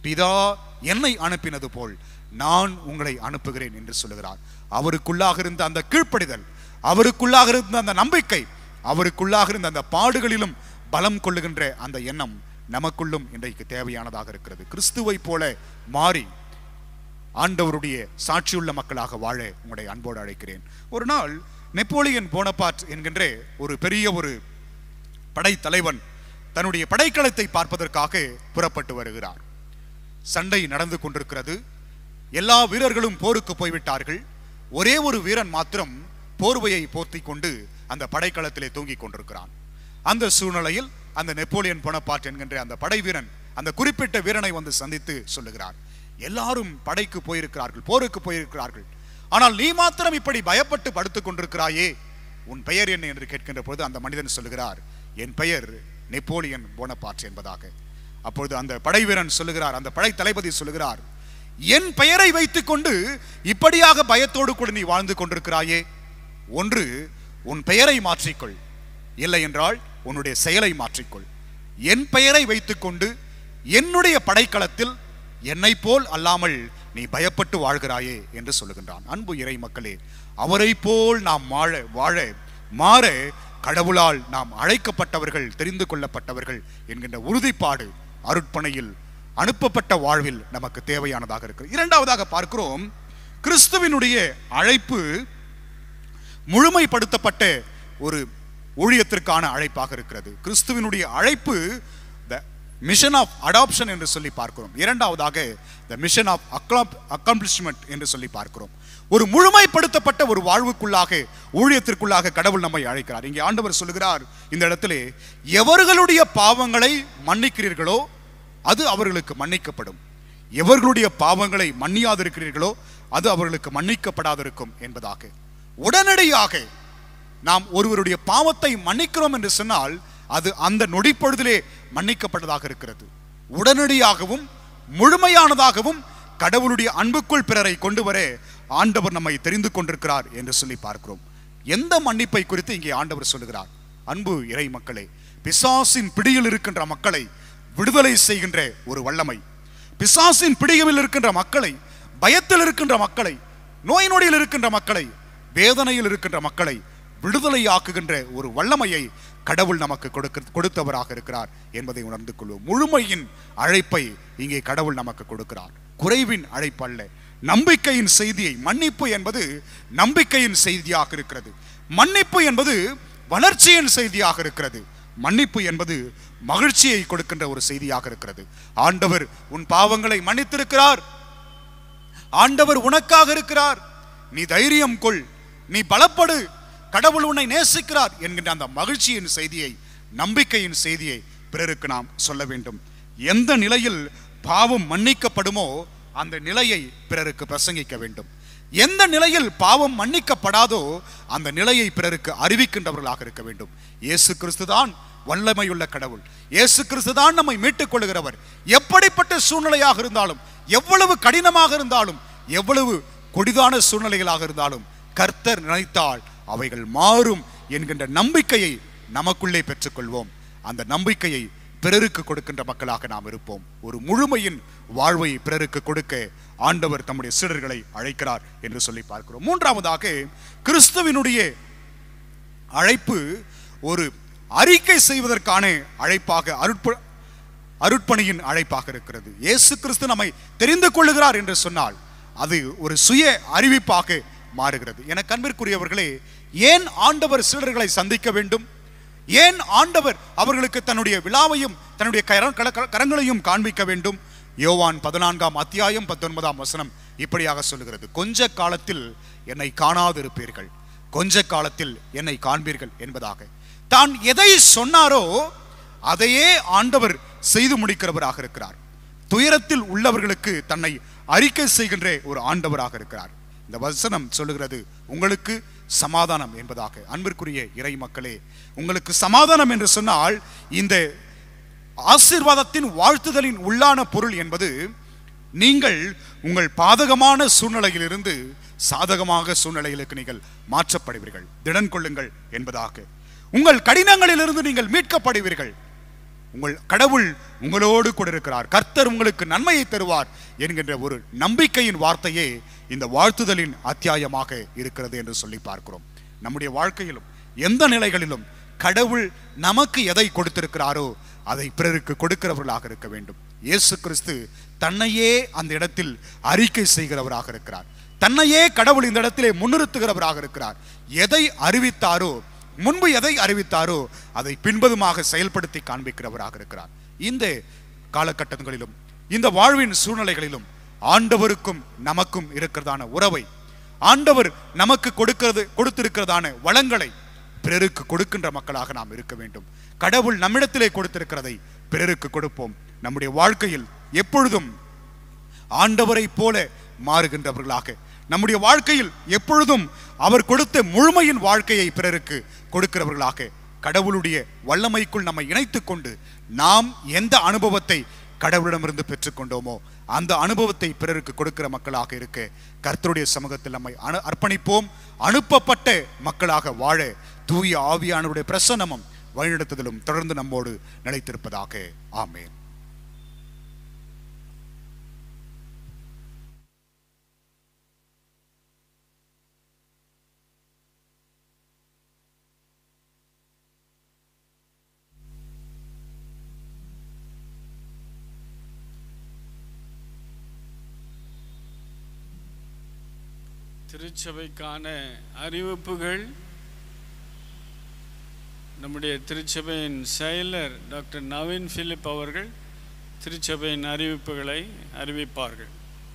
பிதா என்னை அனுப்பினது போல் நான் உங்களை அனுப்புகிறேன் என்று சொல்லுகிறார் அவருக்குள்ளாக இருந்த அந்த கீழ்ப்படிதல் அவருக்குள்ளாக இருந்த அந்த நம்பிக்கை அவருக்குள்ளாக இருந்த அந்த பாடுகளிலும் பலம் கொள்ளுகின்ற அந்த எண்ணம் நமக்குள்ளும் இன்றைக்கு தேவையானதாக இருக்கிறது கிறிஸ்துவை போல மாறி ஆண்டவருடைய சாட்சியுள்ள மக்களாக வாழ உங்களை அன்போடு அழைக்கிறேன் ஒரு நாள் நெப்போலியன் போனபார்ட் என்கின்ற ஒரு பெரிய ஒரு படைத்தலைவன் தன்னுடைய படைக்களத்தை பார்ப்பதற்காக புறப்பட்டு வருகிறார் சண்டை நடந்து கொண்டிருக்கிறது எல்லா வீரர்களும் போருக்கு போய்விட்டார்கள் ஒரே ஒரு வீரன் மாத்திரம் போர்வையை போர்த்தி கொண்டு அந்த படைக்களத்திலே தூங்கிக் கொண்டிருக்கிறான் அந்த சூழ்நிலையில் அந்த நெப்போலியன் போனபார்ட் என்கின்ற அந்த படை வீரன் அந்த குறிப்பிட்ட வீரனை வந்து சந்தித்து சொல்லுகிறார் எல்லாரும் படைக்கு போயிருக்கிறார்கள் போருக்கு போயிருக்கிறார்கள் ஆனால் நீ மாத்திரம் இப்படி பயப்பட்டு படுத்துக் கொண்டிருக்கிறாயே உன் பெயர் என்ன என்று கேட்கின்ற பொழுது அந்த மனிதன் சொல்லுகிறார் என் பெயர் நெப்போலியன் போனபார்ட் என்பதாக அப்பொழுது அந்த படை வீரன் சொல்லுகிறார் அந்த படை தளபதி சொல்லுகிறார் என் பெயரை வைத்துக்கொண்டு இப்படியாக பயத்தோடு கூட நீ வாழ்ந்து கொண்டிருக்கிறாயே ஒன்று உன் பெயரை மாற்றிக்கொள் இல்லை என்றால் உன்னுடைய செயலை மாற்றிக்கொள் என் பெயரை வைத்துக்கொண்டு என்னுடைய படைக்களத்தில் என்னை போல் அல்லாமல் நீ பயப்பட்டு வாழ்கிறாயே என்று சொல்லுகின்றான் அன்பு இறை மக்களே அவரை போல் நாம் வாழ வாழ மாற கடவுளால் நாம் அழைக்கப்பட்டவர்கள் தெரிந்து கொள்ளப்பட்டவர்கள் என்கின்ற உறுதிப்பாடு அருட்பணையில் அனுப்பப்பட்ட வாழ்வில் நமக்கு தேவையானதாக இருக்கிறது இரண்டாவதாக பார்க்கிறோம் கிறிஸ்துவினுடைய அழைப்பு முழுமைப்படுத்தப்பட்ட ஒரு ஊழியத்திற்கான அழைப்பாக இருக்கிறது கிறிஸ்துவினுடைய அழைப்பு த மிஷன் ஆஃப் அடாப்ஷன் என்று சொல்லி பார்க்கிறோம் இரண்டாவதாக த மிஷன் ஆஃப் அக்காம்ப்ளிஷ்மெண்ட் என்று சொல்லி பார்க்கிறோம் ஒரு முழுமைப்படுத்தப்பட்ட ஒரு வாழ்வுக்குள்ளாக ஊழியத்திற்குள்ளாக கடவுள் நம்மை அழைக்கிறார் இங்கே ஆண்டவர் சொல்லுகிறார் இந்த இடத்திலே எவர்களுடைய பாவங்களை மன்னிக்கிறீர்களோ அது அவர்களுக்கு மன்னிக்கப்படும் எவர்களுடைய பாவங்களை மன்னியாதிருக்கிறீர்களோ அது அவர்களுக்கு மன்னிக்கப்படாதிருக்கும் என்பதாக உடனடியாக நாம் ஒருவருடைய பாவத்தை மன்னிக்கிறோம் என்று சொன்னால் அது அந்த நொடிப்பொழுதிலே மன்னிக்கப்பட்டதாக இருக்கிறது உடனடியாகவும் முழுமையானதாகவும் கடவுளுடைய அன்புக்குள் பிறரை கொண்டு வர ஆண்டவர் நம்மை தெரிந்து கொண்டிருக்கிறார் என்று சொல்லி பார்க்கிறோம் எந்த மன்னிப்பை குறித்து இங்கே ஆண்டவர் சொல்லுகிறார் அன்பு இறை மக்களே பிசாசின் பிடியில் இருக்கின்ற மக்களை விடுதலை செய்கின்ற ஒரு வல்லமை பிசாசின் பிடியில் இருக்கின்ற மக்களை பயத்தில் இருக்கின்ற மக்களை நோய் நொடியில் இருக்கின்ற மக்களை வேதனையில் இருக்கின்ற மக்களை விடுதலையாக்குகின்ற ஒரு வல்லமையை கடவுள் நமக்கு கொடுக்க கொடுத்தவராக இருக்கிறார் என்பதை உணர்ந்து கொள்வோம் முழுமையின் அழைப்பை இங்கே கடவுள் நமக்கு கொடுக்கிறார் குறைவின் அழைப்பு அல்ல நம்பிக்கையின் செய்தியை மன்னிப்பு என்பது நம்பிக்கையின் செய்தியாக இருக்கிறது மன்னிப்பு என்பது வளர்ச்சியின் செய்தியாக இருக்கிறது மன்னிப்பு என்பது மகிழ்ச்சியை கொடுக்கின்ற ஒரு செய்தியாக இருக்கிறது ஆண்டவர் உன் பாவங்களை மன்னித்திருக்கிறார் ஆண்டவர் உனக்காக இருக்கிறார் நீ தைரியம் கொள் நீ பலப்படு கடவுள் உன்னை நேசிக்கிறார் என்கின்ற அந்த மகிழ்ச்சியின் செய்தியை நம்பிக்கையின் செய்தியை பிறருக்கு நாம் சொல்ல வேண்டும் எந்த நிலையில் பாவம் மன்னிக்கப்படுமோ அந்த நிலையை பிறருக்கு பிரசங்கிக்க வேண்டும் எந்த நிலையில் பாவம் மன்னிக்கப்படாதோ அந்த நிலையை பிறருக்கு அறிவிக்கின்றவர்களாக இருக்க வேண்டும் இயேசு கிறிஸ்து தான் வல்லமையுள்ள கடவுள் இயேசு கிறிஸ்து தான் நம்மை மீட்டுக் கொள்கிறவர் எப்படிப்பட்ட சூழ்நிலையாக இருந்தாலும் எவ்வளவு கடினமாக இருந்தாலும் எவ்வளவு கொடிதான சூழ்நிலைகளாக இருந்தாலும் கர்த்தர் நினைத்தால் அவைகள் மாறும் என்கின்ற நம்பிக்கையை நமக்குள்ளே பெற்றுக்கொள்வோம் அந்த நம்பிக்கையை பிறருக்கு கொடுக்கின்ற மக்களாக நாம் இருப்போம் ஒரு முழுமையின் வாழ்வை பிறருக்கு கொடுக்க ஆண்டவர் தம்முடைய சீடர்களை அழைக்கிறார் என்று சொல்லி பார்க்கிறோம் மூன்றாவதாக கிறிஸ்துவினுடைய அழைப்பு ஒரு அறிக்கை செய்வதற்கான அழைப்பாக அருட்ப அருட்பணியின் அழைப்பாக இருக்கிறது இயேசு கிறிஸ்து நம்மை தெரிந்து கொள்ளுகிறார் என்று சொன்னால் அது ஒரு சுய அறிவிப்பாக மாறுகிறது என கண்பிற்குரியவர்களே ஏன் ஆண்டவர் சீடர்களை சந்திக்க வேண்டும் ஏன் ஆண்டவர் அவர்களுக்கு தன்னுடைய விழாவையும் தன்னுடைய கர- கர- கரங்களையும் காண்பிக்க வேண்டும் யோவான் பதினான்காம் அத்தியாயம் பத்தொன்பதாம் வசனம் இப்படியாக சொல்லுகிறது கொஞ்ச காலத்தில் என்னை காணாதிருப்பீர்கள் கொஞ்ச காலத்தில் என்னை காண்பீர்கள் என்பதாக தான் எதை சொன்னாரோ அதையே ஆண்டவர் செய்து முடிக்கிறவராக இருக்கிறார் துயரத்தில் உள்ளவர்களுக்கு தன்னை அறிக்கை செய்கின்ற ஒரு ஆண்டவராக இருக்கிறார் இந்த வசனம் சொல்லுகிறது உங்களுக்கு சமாதானம் என்பதாக அன்பிற்குரிய இறை மக்களே உங்களுக்கு சமாதானம் என்று சொன்னால் இந்த ஆசீர்வாதத்தின் வாழ்த்துதலின் உள்ளான பொருள் என்பது நீங்கள் உங்கள் பாதகமான சூழ்நிலையிலிருந்து சாதகமாக சூழ்நிலைகளுக்கு நீங்கள் மாற்றப்படுவீர்கள் திடன் கொள்ளுங்கள் என்பதாக உங்கள் கடினங்களிலிருந்து நீங்கள் மீட்கப்படுவீர்கள் உங்கள் கடவுள் உங்களோடு கூட இருக்கிறார் கர்த்தர் உங்களுக்கு நன்மையை தருவார் என்கின்ற ஒரு நம்பிக்கையின் வார்த்தையே இந்த வாழ்த்துதலின் அத்தியாயமாக இருக்கிறது என்று சொல்லி பார்க்கிறோம் நம்முடைய வாழ்க்கையிலும் எந்த நிலைகளிலும் கடவுள் நமக்கு எதை கொடுத்திருக்கிறாரோ அதை பிறருக்கு கொடுக்கிறவர்களாக இருக்க வேண்டும் இயேசு கிறிஸ்து தன்னையே அந்த இடத்தில் அறிக்கை செய்கிறவராக இருக்கிறார் தன்னையே கடவுள் இந்த இடத்திலே முன்னிறுத்துகிறவராக இருக்கிறார் எதை அறிவித்தாரோ முன்பு எதை அறிவித்தாரோ அதை பின்பதுமாக செயல்படுத்தி காண்பிக்கிறவராக இருக்கிறார் இந்த காலகட்டங்களிலும் இந்த வாழ்வின் சூழ்நிலைகளிலும் ஆண்டவருக்கும் நமக்கும் இருக்கிறதான உறவை ஆண்டவர் நமக்கு கொடுக்கிறது கொடுத்திருக்கிறதான வளங்களை பிறருக்கு கொடுக்கின்ற மக்களாக நாம் இருக்க வேண்டும் கடவுள் நம்மிடத்திலே கொடுத்திருக்கிறதை பிறருக்கு கொடுப்போம் நம்முடைய வாழ்க்கையில் எப்பொழுதும் ஆண்டவரை போல மாறுகின்றவர்களாக நம்முடைய வாழ்க்கையில் எப்பொழுதும் அவர் கொடுத்த முழுமையின் வாழ்க்கையை பிறருக்கு கொடுக்கிறவர்களாக கடவுளுடைய வல்லமைக்குள் நம்மை இணைத்துக் கொண்டு நாம் எந்த அனுபவத்தை கடவுளிடமிருந்து பெற்றுக்கொண்டோமோ அந்த அனுபவத்தை பிறருக்கு கொடுக்கிற மக்களாக இருக்க கர்த்தருடைய சமூகத்தில் நம்மை அனு அர்ப்பணிப்போம் அனுப்பப்பட்ட மக்களாக வாழ தூய ஆவியானவருடைய பிரசன்னமும் வழிநடத்துதலும் தொடர்ந்து நம்மோடு நிலைத்திருப்பதாக ஆமென் திருச்சபைக்கான அறிவிப்புகள் நம்முடைய திருச்சபையின் செயலர் டாக்டர் நவீன் பிலிப் அவர்கள் திருச்சபையின் அறிவிப்புகளை அறிவிப்பார்கள்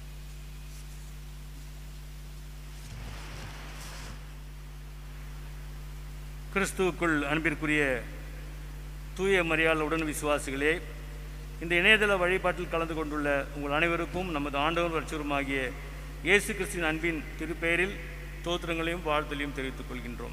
கிறிஸ்துவுக்குள் அன்பிற்குரிய தூய மரியாள் உடன் விசுவாசிகளே இந்த இணையதள வழிபாட்டில் கலந்து கொண்டுள்ள உங்கள் அனைவருக்கும் நமது ஆண்டவர் ரட்சகருமாகிய இயேசு கிறிஸ்துவின் அன்பின் திருப்பெயரில் தோத்திரங்களையும் வாழ்த்தலையும் தெரிவித்துக் கொள்கின்றோம்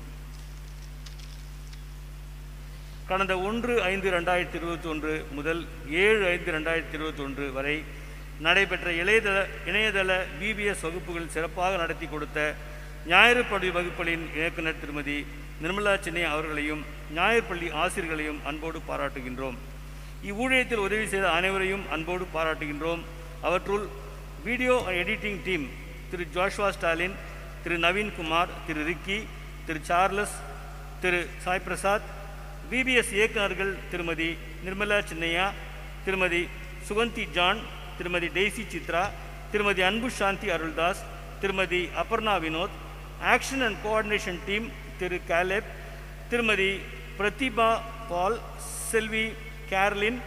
கடந்த ஒன்று ஐந்து ரெண்டாயிரத்தி இருபத்தி ஒன்று முதல் ஏழு ஐந்து ரெண்டாயிரத்தி இருபத்தி ஒன்று வரை நடைபெற்ற இணையதள இணையதள பிபிஎஸ் வகுப்புகள் சிறப்பாக நடத்தி கொடுத்த ஞாயிறு பள்ளி வகுப்புகளின் இயக்குனர் திருமதி நிர்மலா சென்னை அவர்களையும் ஞாயிறு பள்ளி ஆசிரியர்களையும் அன்போடு பாராட்டுகின்றோம் இவ்வூழியத்தில் உதவி செய்த அனைவரையும் அன்போடு பாராட்டுகின்றோம் அவற்றுள் video editing team Thiru Joshua Stalin Thiru Naveenkumar Thiru Ricky Thiru Charles Thiru Sai Prasad PBS இயக்குநர்கள் Thirumathi Nirmala Chinnaiya Thirumathi Suganthi John Thirumathi Daisy Chitra Thirumathi Anbu Santhi Aruldas Thirumathi Aparna Vinod action and coordination team Thiru Caleb Thirumathi Prathiba Paul Selvi Carlin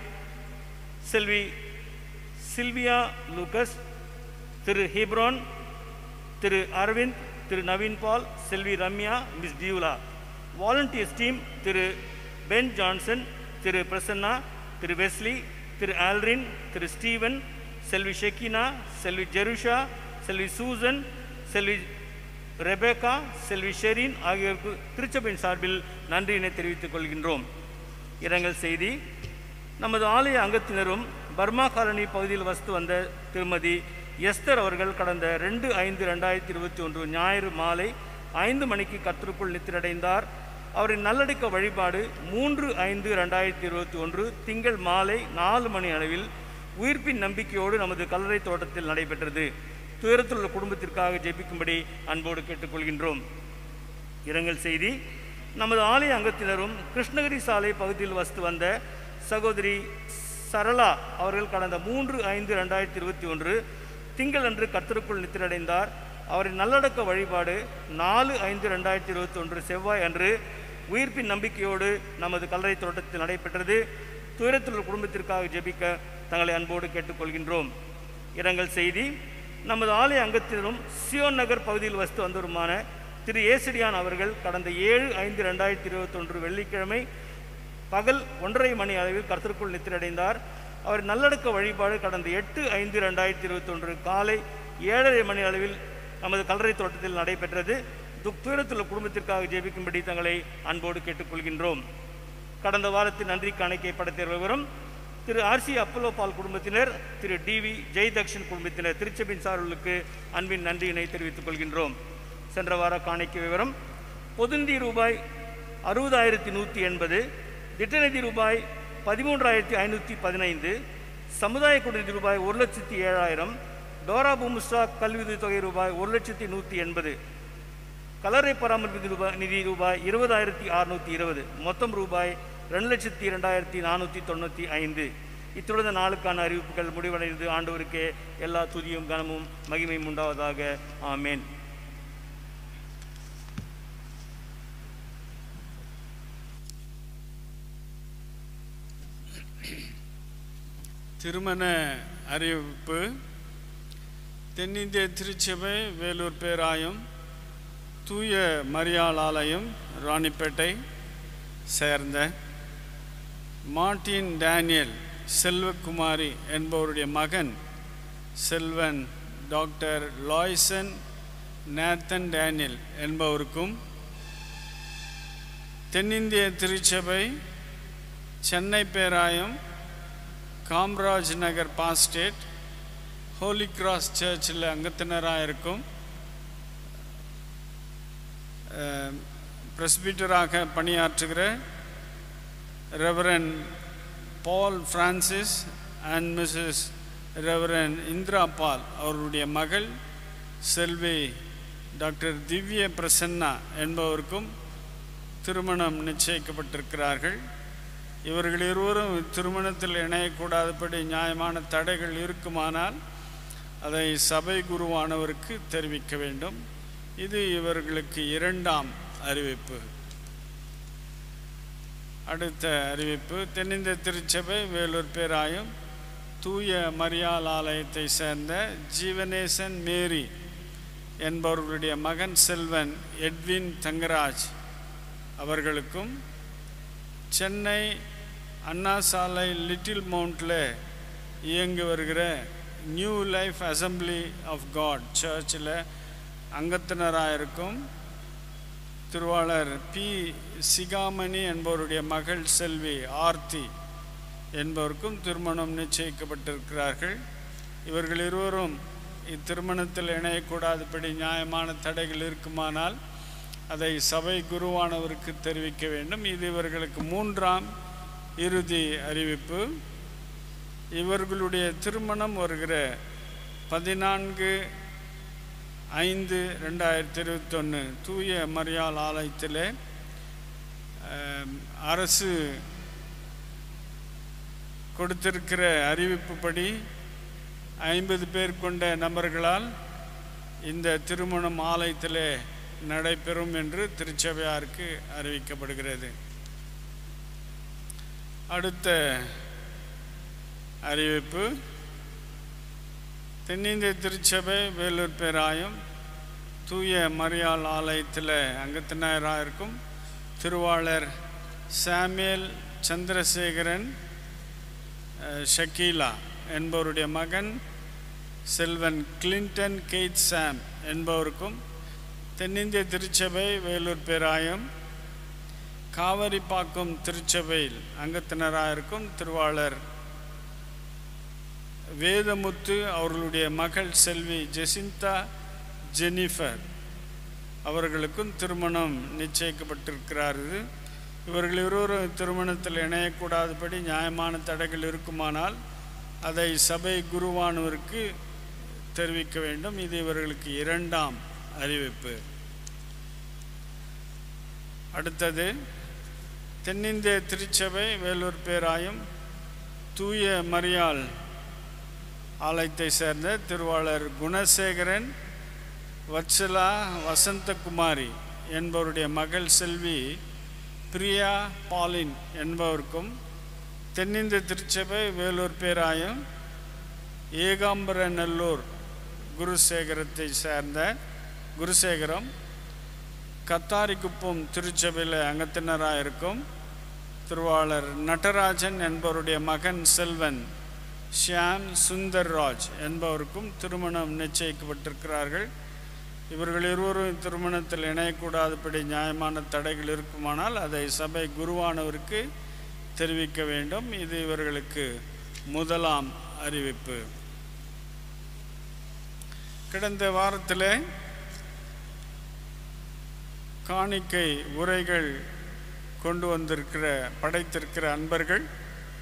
Selvi Sylvia Lucas Thiru Hebron Thiru Aravind Thiru Naveen Paul Selvi Ramya miss Dula volunteers team Thiru Ben Johnson Thiru Prasanna Thiru Wesley Thiru Alrin Thiru Steven Selvi Shekinah Selvi Jerusha Selvi Susan Selvi Rebecca Selvi Shereen ஆகியோருக்கு திருச்சபையின் சார்பில் நன்றியினை தெரிவித்துக் கொள்கின்றோம் இரங்கல் செய்தி நமது ஆலய அங்கத்தினரும் பர்மா காலனி பகுதியில் வசித்து வந்த திருமதி எஸ்தர் அவர்கள் கடந்த ரெண்டு ஐந்து ரெண்டாயிரத்தி இருபத்தி ஒன்று ஞாயிறு மாலை ஐந்து மணிக்கு கத்தருக்குள் நித்திரடைந்தார் அவரின் நல்லடக்க வழிபாடு மூன்று ஐந்து ரெண்டாயிரத்தி இருபத்தி ஒன்று திங்கள் மாலை நாலு மணி அளவில் உயிர்ப்பின் நம்பிக்கையோடு நமது கல்லறை தோட்டத்தில் நடைபெற்றது துயரத்தில் உள்ள குடும்பத்திற்காக ஜெபிக்கும்படி அன்போடு கேட்டுக்கொள்கின்றோம் இரங்கல் செய்தி நமது ஆலய அங்கத்தினரும் கிருஷ்ணகிரி சாலை பகுதியில் வசித்து வந்த சகோதரி சரளா அவர்கள் கடந்த மூன்று ஐந்து ரெண்டாயிரத்தி இருபத்தி ஒன்று திங்கள் அன்று கர்த்தருக்குள் நித்திரடைந்தார் அவரின் நல்லடக்க வழிபாடு நாலு ஐந்து ரெண்டாயிரத்தி இருபத்தி ஒன்று செவ்வாய் அன்று உயிர்ப்பின் நம்பிக்கையோடு நமது கல்லறை தோட்டத்தில் நடைபெற்றது துயரத்தில் உள்ள குடும்பத்திற்காக ஜெபிக்க தங்களை அன்போடு கேட்டுக்கொள்கின்றோம் இரங்கல் செய்தி நமது ஆலய அங்கத்தினரும் சியோன் நகர் பகுதியில் வசித்து வந்தவருமான திரு ஏசடியான் அவர்கள் கடந்த ஏழு ஐந்து ரெண்டாயிரத்தி இருபத்தொன்று வெள்ளிக்கிழமை பகல் ஒன்றரை மணி அளவில் கர்த்தருக்குள் நித்திரடைந்தார் அவர் நல்லடக்க வழிபாடு கடந்த எட்டு ஐந்து ரெண்டாயிரத்தி இருபத்தொன்று காலை ஏழரை மணி அளவில் நமது கல்லறை தோட்டத்தில் நடைபெற்றது துக் துயரத்துள்ள குடும்பத்திற்காக ஜெபிக்கும்படி தங்களை அன்போடு கேட்டுக்கொள்கின்றோம் கடந்த வாரத்தில் நன்றி காணிக்கை படத்தேர் விவரம் திரு ஆர்சி அப்பல்லோ பால் குடும்பத்தினர் திரு டிவி ஜெய்தக்ஷன் குடும்பத்தினர் திருச்செபின் சார்களுக்கு அன்பின் நன்றியினை தெரிவித்துக் கொள்கின்றோம் சென்ற வார காணிக்கை விவரம் பொதுந்தி ரூபாய் அறுபதாயிரத்தி நூற்றி எண்பது திட்டநிதி ரூபாய் பதிமூன்றாயிரத்தி ஐநூற்றி பதினைந்து சமுதாய குடிநீர் ரூபாய் ஒரு லட்சத்தி ஏழாயிரம் டோரா பூமுஸ்ரா கல்வி தொகை ரூபாய் ஒரு லட்சத்தி நூற்றி எண்பது கலரை பராமரிப்பு ரூபாய் நிதி ரூபாய் இருபதாயிரத்தி அறுநூற்றி இருபது மொத்தம் ரூபாய் ரெண்டு லட்சத்தி இரண்டாயிரத்தி நானூற்றி தொண்ணூற்றி ஐந்து இத்துடன் இந்த நாளுக்கான அறிவிப்புகள் முடிவடைந்து ஆண்டவருக்கே எல்லா துதியும் கனமும் மகிமையும் உண்டாவதாக ஆமேன் திருமண அறிவிப்பு தென்னிந்திய திருச்சபை வேலூர் பேராயம் தூய மரியாள் ஆலயம் ராணிப்பேட்டை சேர்ந்த மார்ட்டின் டேனியல் செல்வகுமாரி என்பவருடைய மகன் Selvan doctor Loyson Nathan Daniel என்பவருக்கும் தென்னிந்திய திருச்சபை சென்னை பேராயம் Kamaraj Nagar pastorate Holy Cross சர்ச்சில் அங்கத்தினராக இருக்கும் பிரஸ்பீட்டராக பணியாற்றுகிற reverend Paul Francis and Mrs reverend Indira Paul அவருடைய மகள் செல்வி டாக்டர் திவ்ய பிரசன்னா என்பவருக்கும் திருமணம் நிச்சயிக்கப்பட்டிருக்கிறார்கள் இவர்கள் இருவரும் திருமணத்தில் இணையக்கூடாதபடி நியாயமான தடைகள் இருக்குமானால் அதை சபை குருவானவருக்கு தெரிவிக்க வேண்டும் இது இவர்களுக்கு இரண்டாம் அறிவிப்பு அடுத்த அறிவிப்பு தென்னிந்திய திருச்சபை வேலூர் பேராயம் தூய மரியாள் ஆலயத்தை சேர்ந்த ஜீவனேசன் மேரி என்பவர்களுடைய மகன் செல்வன் எட்வின் தங்கராஜ் அவர்களுக்கும் சென்னை அண்ணா சாலை லிட்டில் மவுண்டில் இயங்கி வருகிற New Life Assembly of God சர்ச்சில் அங்கத்தினராக இருக்கும் திருவாளர் பி சிகாமணி என்பவருடைய மகள் செல்வி ஆர்த்தி என்பவருக்கும் திருமணம் நிச்சயிக்கப்பட்டிருக்கிறார்கள் இவர்கள் இருவரும் இத்திருமணத்தில் இணையக்கூடாதபடி நியாயமான தடைகள் இருக்குமானால் அதை சபை குருவானவருக்கு தெரிவிக்க வேண்டும் இது இவர்களுக்கு மூன்றாம் இறுதி அறிவிப்பு இவர்களுடைய திருமணம் வருகிற பதினான்கு ஐந்து ரெண்டாயிரத்தி இருபத்தொன்று தூய மரியாள் ஆலயத்தில் அஹ், அரசு கொடுத்திருக்கிற அறிவிப்புப்படி ஐம்பது பேர் கொண்ட நபர்களால் இந்த திருமணம் ஆலயத்தில் நடைபெறும் என்று திருச்சபையாருக்கு அறிவிக்கப்படுகிறது அடுத்த அறிவிப்பு தென்னிந்திய திருச்சபை வேலூர் பேராயம் தூய மரியாள் ஆலயத்தில் அங்கத்தினராக இருக்கும் திருவாளர் சாமுவேல் சந்திரசேகரன் அஹ், ஷக்கீலா என்பவருடைய மகன் செல்வன் கிளின்டன் கெய்த் சாம் என்பவருக்கும் தென்னிந்திய திருச்சபை வேலூர் பேராயம் காவிரிப்பாக்கம் திருச்சபையில் அங்கத்தினராக இருக்கும் திருவாளர் வேதமுத்து அவர்களுடைய மகள் செல்வி ஜெசிந்தா ஜெனிஃபர் அவர்களுக்கும் திருமணம் நிச்சயிக்கப்பட்டிருக்கிறார்கள் இவர்கள் இருவரும் திருமணத்தில் இணையக்கூடாதபடி நியாயமான தடைகள் இருக்குமானால் அதை சபை குருவானவருக்கு தெரிவிக்க வேண்டும் இது இவர்களுக்கு இரண்டாம் அறிவிப்பு அடுத்தது தென்னிந்திய திருச்சபை வேலூர் பேராயம் தூய மரியாள் ஆலயத்தை சேர்ந்த திருவாளர் குணசேகரன் வத்சலா வசந்தகுமாரி என்பவருடைய மகள் செல்வி பிரியா பாலின் என்பவருக்கும் தென்னிந்திய திருச்சபை வேலூர் பேராயம் ஏகாம்பரநல்லூர் குருசேகரத்தை சேர்ந்த குருசேகரம் கத்தாரிக்குப்பம் திருச்சபையில் அங்கத்தினராக இருக்கும் திருவாளர் நடராஜன் என்பவருடைய மகன் செல்வன் ஷியாம் சுந்தர்ராஜ் என்பவருக்கும் திருமணம் நிச்சயிக்கப்பட்டிருக்கிறார்கள் இவர்கள் இருவரும் திருமணத்தில் இணையக்கூடாதபடி நியாயமான தடைகள் இருக்குமானால் அதை சபை குருவானவருக்கு தெரிவிக்க வேண்டும் இது இவர்களுக்கு முதலாம் அறிவிப்பு கடந்த வாரத்தில் காணிக்கை உரைகள் கொண்டு வந்திருக்கிற படைத்திருக்கிற அன்பர்கள்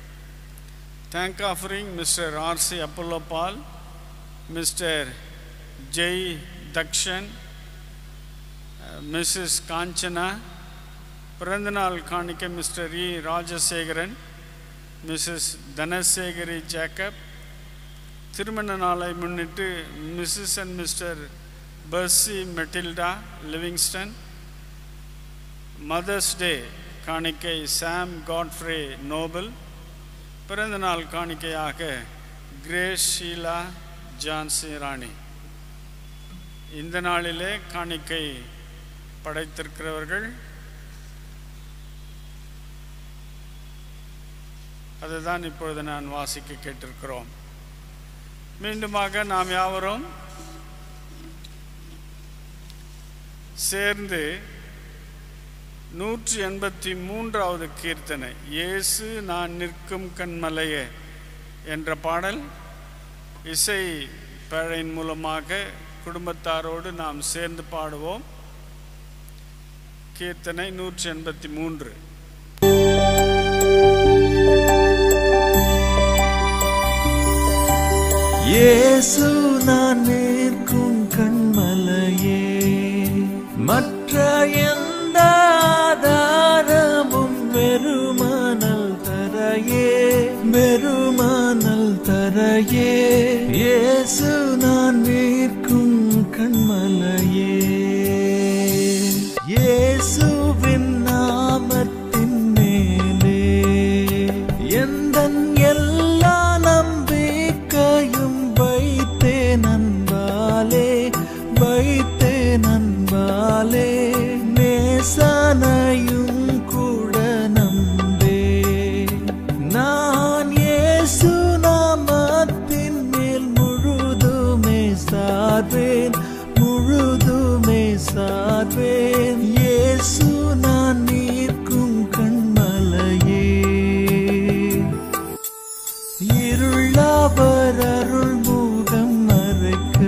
Thank offering Mr. R.C. Apollo Paul, Mr. J. Dakshan, uh, Mrs. Kanchana, பிறந்தநாள் காணிக்க mister E Rajasekaran Mrs Dhanasekari Jacob திருமண நாளை முன்னிட்டு Mrs and mister Percy Matilda Livingston Mother's Day காணிக்கை சாம் காட்ஃப்ரே நோபல் பிறந்தநாள் காணிக்கையாக கிரேஸ் ஷீலா ஜான்சி ராணி இந்த நாளிலே காணிக்கை படைத்திருக்கிறவர்கள் அதுதான் இப்பொழுது நான் வாசிக்க கேட்டிருக்கிறோம் மீண்டுமாக நாம் யாவரும் சேர்ந்து நூற்றி எண்பத்தி மூன்றாவது கீர்த்தனை இயேசு நான் நிற்கும் கண்மலையே என்ற பாடல் இசை பேழையின் மூலமாக குடும்பத்தாரோடு நாம் சேர்ந்து பாடுவோம் கீர்த்தனை நூற்றி எண்பத்தி மூன்று இயேசு நான் நிற்கும் கண்மலையே மற்ற எந்த ஆதாரமும் வெறுமனல் தரையே வெறுமனல் தரையே இயேசு நான் நிற்கும் கண்மலையே இயேசுவின் நாமத்தின் மேலே எந்தன் எல்லா நம்பிக்கையும் வைத்தே நண்பாலே வைத்தே நண்பாலே நேசனையும் கூட நம்பே நான் இயேசு நாமத்தின் மேல் முழுதுமே சார்வேன் முழுதுமே சார்வேன் இயேசு நான் நிற்கும் கண்மலையே இருளவர் அருள் முகம் மறைக்க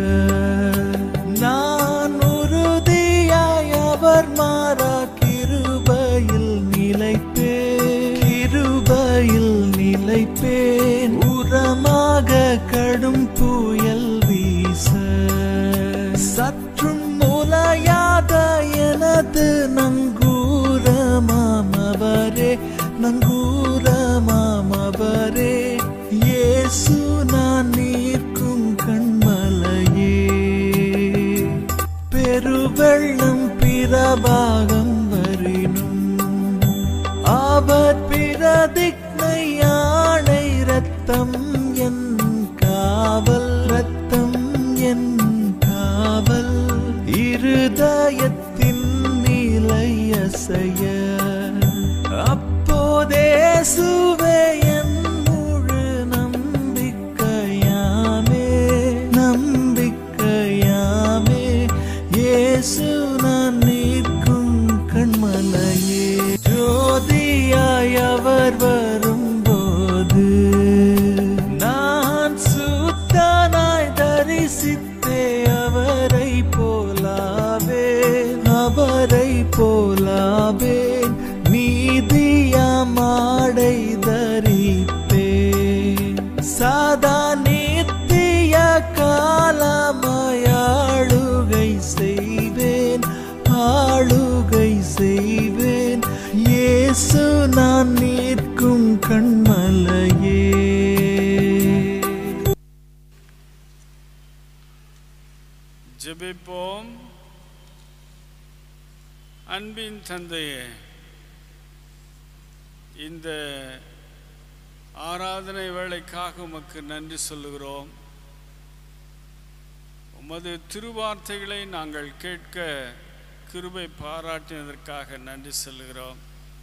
நான் உறுதியாய் அவர் மாறா கிருபையில் நிலைப்பேன் கிருபையில் நிலைப்பேன் உரமாக கடும் புயல் வீச சற்றும் முலையாத எனது நங்கூரமாமவரே நங்கூரமாமவரே இயேசு நான் நிற்கும் கண்மலையே பெருவெள்ளம் பிரபாகம் வரினும் அவர் பிரதிக்னை யானை ரத்தம் என் காவல் ரத்தம் என் காவல் இருதயத்தின் நிலை அசைய அப்போதே சுவே என் முழு நம்பிக்கையாமே நம்பிக்கையாமே இயேசு நான் நிற்கும் கண்மலையே ஜோதியாய் அவர் வரும்போது நான் சுத்தனாய் தரிசித்தே அவரை போலாவே அவரை போலாவேன் நீதியாமாடை தரிப்பேன் சாதா நித்திய காலமாயாளுகை செய்வேன் ஆளுகை செய்வேன் இயேசு நான் நிற்கும் கண்மலையே ஜெபிப்போம் அன்பின் தந்தையே இந்த ஆராதனை வேளைக்காக உமக்கு நன்றி சொல்லுகிறோம் உமது திருவார்த்தைகளை நாங்கள் கேட்க கிருபை பாராட்டினதற்காக நன்றி சொல்லுகிறோம்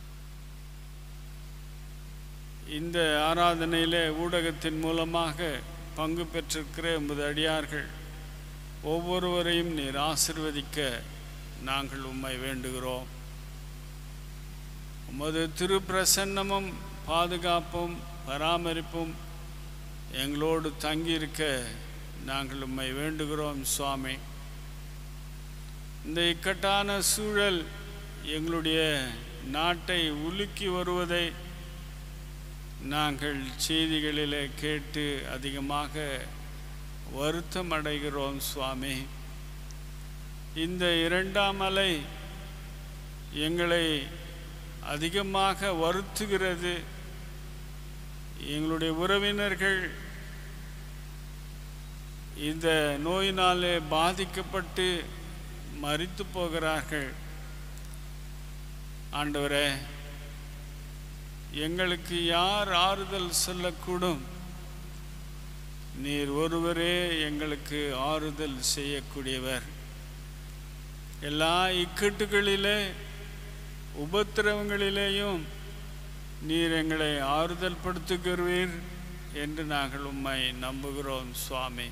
இந்த ஆராதனையிலே ஊடகத்தின் மூலமாக பங்கு பெற்றிருக்கிற உமது அடியார்கள் ஒவ்வொருவரையும் நீர் ஆசிர்வதிக்க நாங்கள் உம்மை வேண்டுகிறோம் உமது திருப்பிரசன்னமும் பாதுகாப்பும் பராமரிப்பும் எங்களோடு தங்கியிருக்க நாங்கள் உம்மை வேண்டுகிறோம் சுவாமி இந்த இக்கட்டான சூழல் எங்களுடைய நாட்டை உலுக்கி வருவதை நாங்கள் செய்திகளிலே கேட்டு அதிகமாக வருத்தம் அடைகிறோம் சுவாமி இந்த இரண்டாம் அலை எங்களை அதிகமாக வருத்துகிறது எங்களுடைய உறவினர்கள் இந்த நோயினாலே பாதிக்கப்பட்டு மரித்து போகிறார்கள் ஆண்டவரே எங்களுக்கு யார் ஆறுதல் சொல்லக்கூடும் நீர் ஒருவரே எங்களுக்கு ஆறுதல் செய்யக்கூடியவர் எல்லா இக்கட்டுகளிலே உபத்திரவங்களிலேயும் நீர் எங்களை ஆறுதல் படுத்துகிறீர் என்று நாங்கள் உம்மை நம்புகிறோம் சுவாமி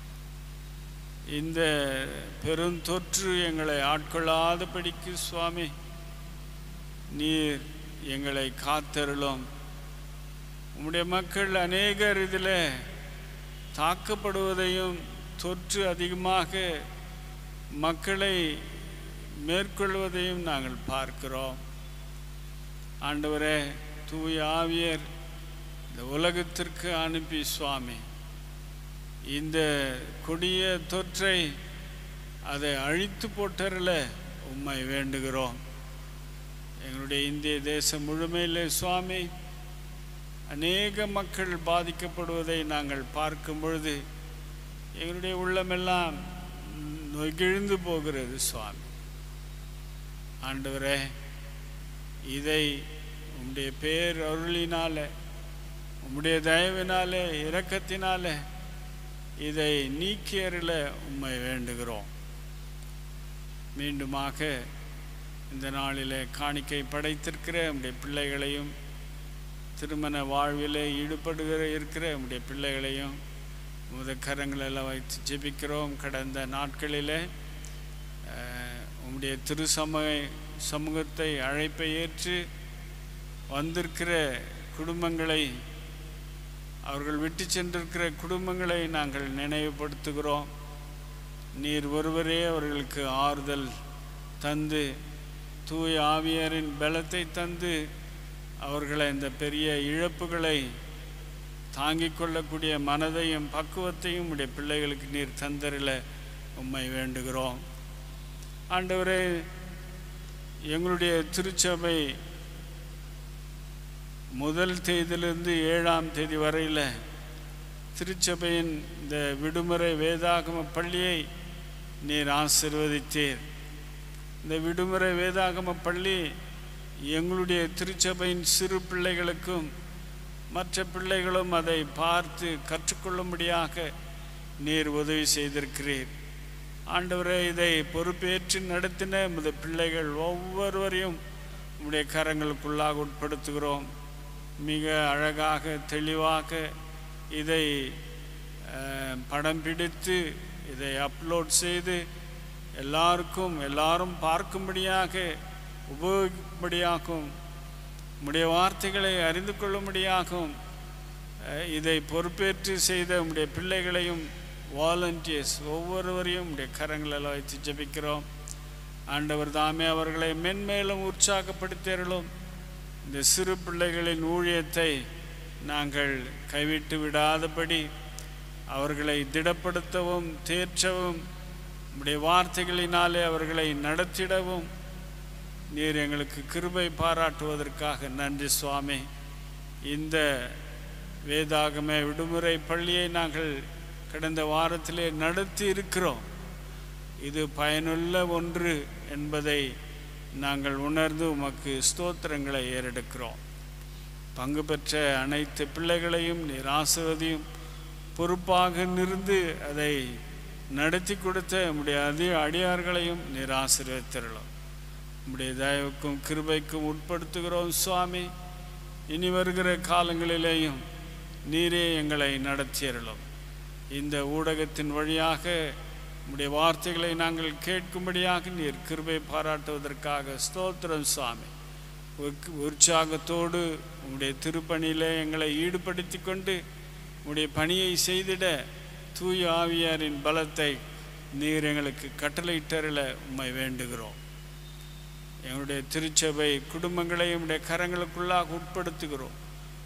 இந்த பெருந்தொற்று எங்களை ஆட்கொள்ளாதபடிக்கு சுவாமி நீர் எங்களை காத்தருளும் உம்முடைய மக்கள் அநேகர் இதில் தாக்கப்படுவதையும் தொற்று அதிகமாக மக்களை மேற்கொள்வதையும் நாங்கள் பார்க்கிறோம் ஆண்டவரே தூய ஆவியர் இந்த உலகத்திற்கு அனுப்பி சுவாமி இந்த கொடிய தொற்றை அதை அழித்து போட்டரில் உம்மை வேண்டுகிறோம் எங்களுடைய இந்திய தேசம் முழுமையிலே சுவாமி அநேக மக்கள் பாதிக்கப்படுவதை நாங்கள் பார்க்கும் பொழுது எங்களுடைய உள்ளமெல்லாம் நெகிழ்ந்து போகிறது சுவாமி ஆண்டவரே இதை உம்முடைய பேர் அருளினால உம்முடைய தயவினாலே இரக்கத்தினாலே இதை நீக்கியறில உம்மை வேண்டுகிறோம் மீண்டுமாக இந்த நாளிலே காணிக்கை படைத்திருக்கிற உம்முடைய பிள்ளைகளையும் திருமண வாழ்விலே ஈடுபடுகிற இருக்கிற உம்முடைய பிள்ளைகளையும் உமது கரங்களெல்லாம் வைத்து ஜெபிக்கிறோம் கடந்த நாட்களிலே அஹ், உம்முடைய திரு சம சமூகத்தை அழைப்பை ஏற்று வந்திருக்கிற குடும்பங்களை அவர்கள் விட்டு சென்றிருக்கிற குடும்பங்களை நாங்கள் நினைவுபடுத்துகிறோம் நீர் ஒருவரே அவர்களுக்கு ஆறுதல் தந்து தூய ஆவியாரின் பலத்தை தந்து அவர்களை இந்த பெரிய இழப்புகளை தாங்கிக் கொள்ளக்கூடிய மனதையும் பக்குவத்தையும் உடைய பிள்ளைகளுக்கு நீர் தந்தரில் உம்மை வேண்டுகிறோம் ஆண்டவரே எங்களுடைய திருச்சபை முதல் தேதியிலிருந்து ஏழாம் தேதி வரையில் திருச்சபையின் இந்த விடுமுறை வேதாகம பள்ளியை நீர் ஆசிர்வதித்தீர் இந்த விடுமுறை வேதாகம பள்ளி எங்களுடைய திருச்சபையின் சிறு பிள்ளைகளுக்கும் மற்ற பிள்ளைகளும் அதை பார்த்து கற்றுக்கொள்ளும்படியாக நீர் உதவி செய்திருக்கிறீர் ஆண்டவரே இதை பொறுப்பேற்று நடத்தின உமது பிள்ளைகள் ஒவ்வொருவரையும் உம்முடைய கரங்களுக்குள்ளாக உட்படுத்துகிறோம் மிக அழகாக தெளிவாக இதை அஹ், படம் பிடித்து இதை அப்லோட் செய்து எல்லாருக்கும் எல்லாரும் பார்க்கும்படியாக உபயோகிக்கும்படியாகவும் உம்முடைய வார்த்தைகளை அறிந்து கொள்ளும்படியாகவும் அஹ், இதை பொறுப்பேற்று செய்த உம்முடைய பிள்ளைகளையும் வாலண்டியர்ஸ் ஒவ்வொருவரையும் உம்முடைய கரங்களெல்லாம் வைத்து ஜெபிக்கிறோம் ஆண்டவர் தாமே அவர்களை மென்மேலும் உற்சாகப்படுத்தியர்களும் இந்த சிறு பிள்ளைகளின் ஊழியத்தை நாங்கள் கைவிட்டு விடாதபடி அவர்களை திடப்படுத்தவும் தேற்றவும் உம்முடைய வார்த்தைகளினாலே அவர்களை நடத்திடவும் நீர் எங்களுக்கு கிருபை பாராட்டுவதற்காக நன்றி சுவாமி இந்த வேதாகம விடுமுறை பள்ளியை நாங்கள் கடந்த வாரத்திலே நடத்தி இருக்கிறோம் இது பயனுள்ள ஒன்று என்பதை நாங்கள் உணர்ந்து உமக்கு ஸ்தோத்திரங்களை ஏறெடுக்கிறோம் பங்கு பெற்ற அனைத்து பிள்ளைகளையும் நீர் ஆசிர்வதியும் பொறுப்பாக நிருந்து அதை நடத்தி கொடுத்த உம்முடைய அதி அடியார்களையும் நீர் ஆசீர்வதித்தருளும் உம்முடைய தயவுக்கும் கிருபைக்கும் உட்படுத்துகிறோம் சுவாமி இனி வருகிற காலங்களிலேயும் நீரே எங்களை நடத்தியருளும் இந்த ஊடகத்தின் வழியாக உம்முடைய வார்த்தைகளை நாங்கள் கேட்கும்படியாக நீர் கிருபை பாராட்டுவதற்காக ஸ்தோத்திரம் சுவாமி உற்கு- உற்சாகத்தோடு உம்முடைய திருப்பணியிலே எங்களை ஈடுபடுத்தி கொண்டு உம்முடைய பணியை செய்திட தூய ஆவியாரின் பலத்தை நீர் எங்களுக்கு கட்டளையிட்டருள உம்மை வேண்டுகிறோம் எங்களுடைய திருச்சபை குடும்பங்களை உம்முடைய கரங்களுக்குள்ளாக உட்படுத்துகிறோம்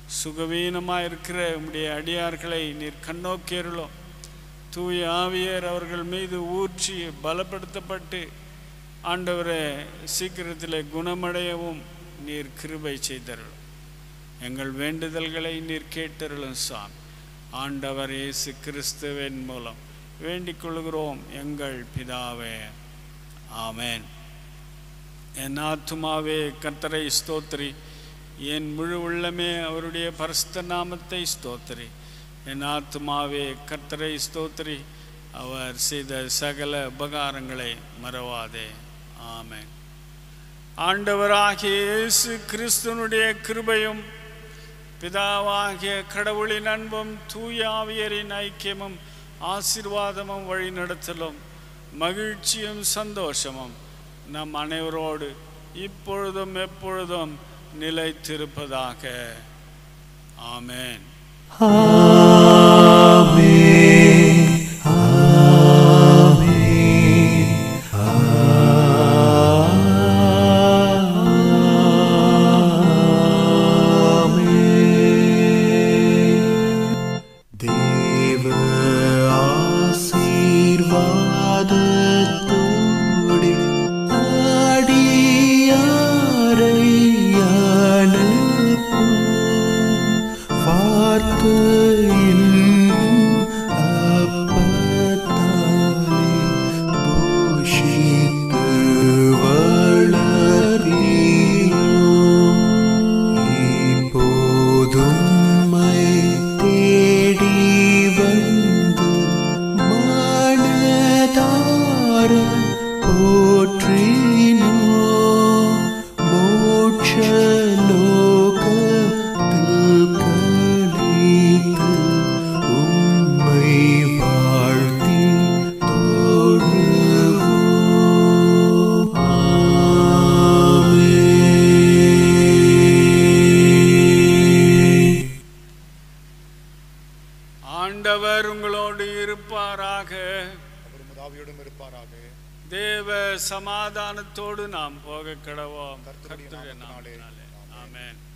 சுகவீனமாக இருக்கிற உம்முடைய அடியார்களை நீர் கண்ணோக்கியருளும் தூய ஆவியர் அவர்கள் மீது ஊற்றி பலப்படுத்தப்பட்டு ஆண்டவரை சீக்கிரத்தில் குணமடையவும் நீர் கிருபை செய்தருளும் எங்கள் வேண்டுதல்களை நீர் கேட்டருளும் சாமி ஆண்டவர் இயேசு கிறிஸ்துவின் மூலம் வேண்டிக் கொள்கிறோம் எங்கள் பிதாவே ஆமென் என் ஆத்துமாவே கர்த்தரை ஸ்தோத்திரி என் முழு உள்ளமே அவருடைய பரிசுத்த நாமத்தை ஸ்தோத்திரி என் ஆத்துமாவே கர்த்தரை ஸ்தோத்திரி அவர் செய்த சகல உபகாரங்களை மறவாதே ஆமென் ஆண்டவராகிய இயேசு கிறிஸ்துவனுடைய கிருபையும் பிதாவாகிய கடவுளின் அன்பும் தூய ஆவியரின் ஐக்கியமும் ஆசீர்வாதமும் வழிநடத்தலும் மகிழ்ச்சியும் சந்தோஷமும் நம் அனைவரோடு இப்பொழுதும் எப்பொழுதும் நிலைத்திருப்பதாக ஆமென் தேவ ஆசீர்வாதத்தோடு அடியாரை அனுப்பும் வார்த்தையின் அப்பத்தாலே போஷித்து வளர்வீரும். இப்போதும்மை தேடி வந்து மனதார போற்றினோம். மோட்ச லோகத்தில் கழித்து உம்மை வாழ்த்தி தொழுவோம். ஆமென். ஆண்டவர் உங்களோடு இருப்பாராக ஆவியோடும் இருப்பாராக தேவ சமாதானத்தோடு நாம் போக கடவோம் கர்த்தருடைய கர்த்தருடைய நாமத்தினாலே. நாமத்தினாலே. ஆமென்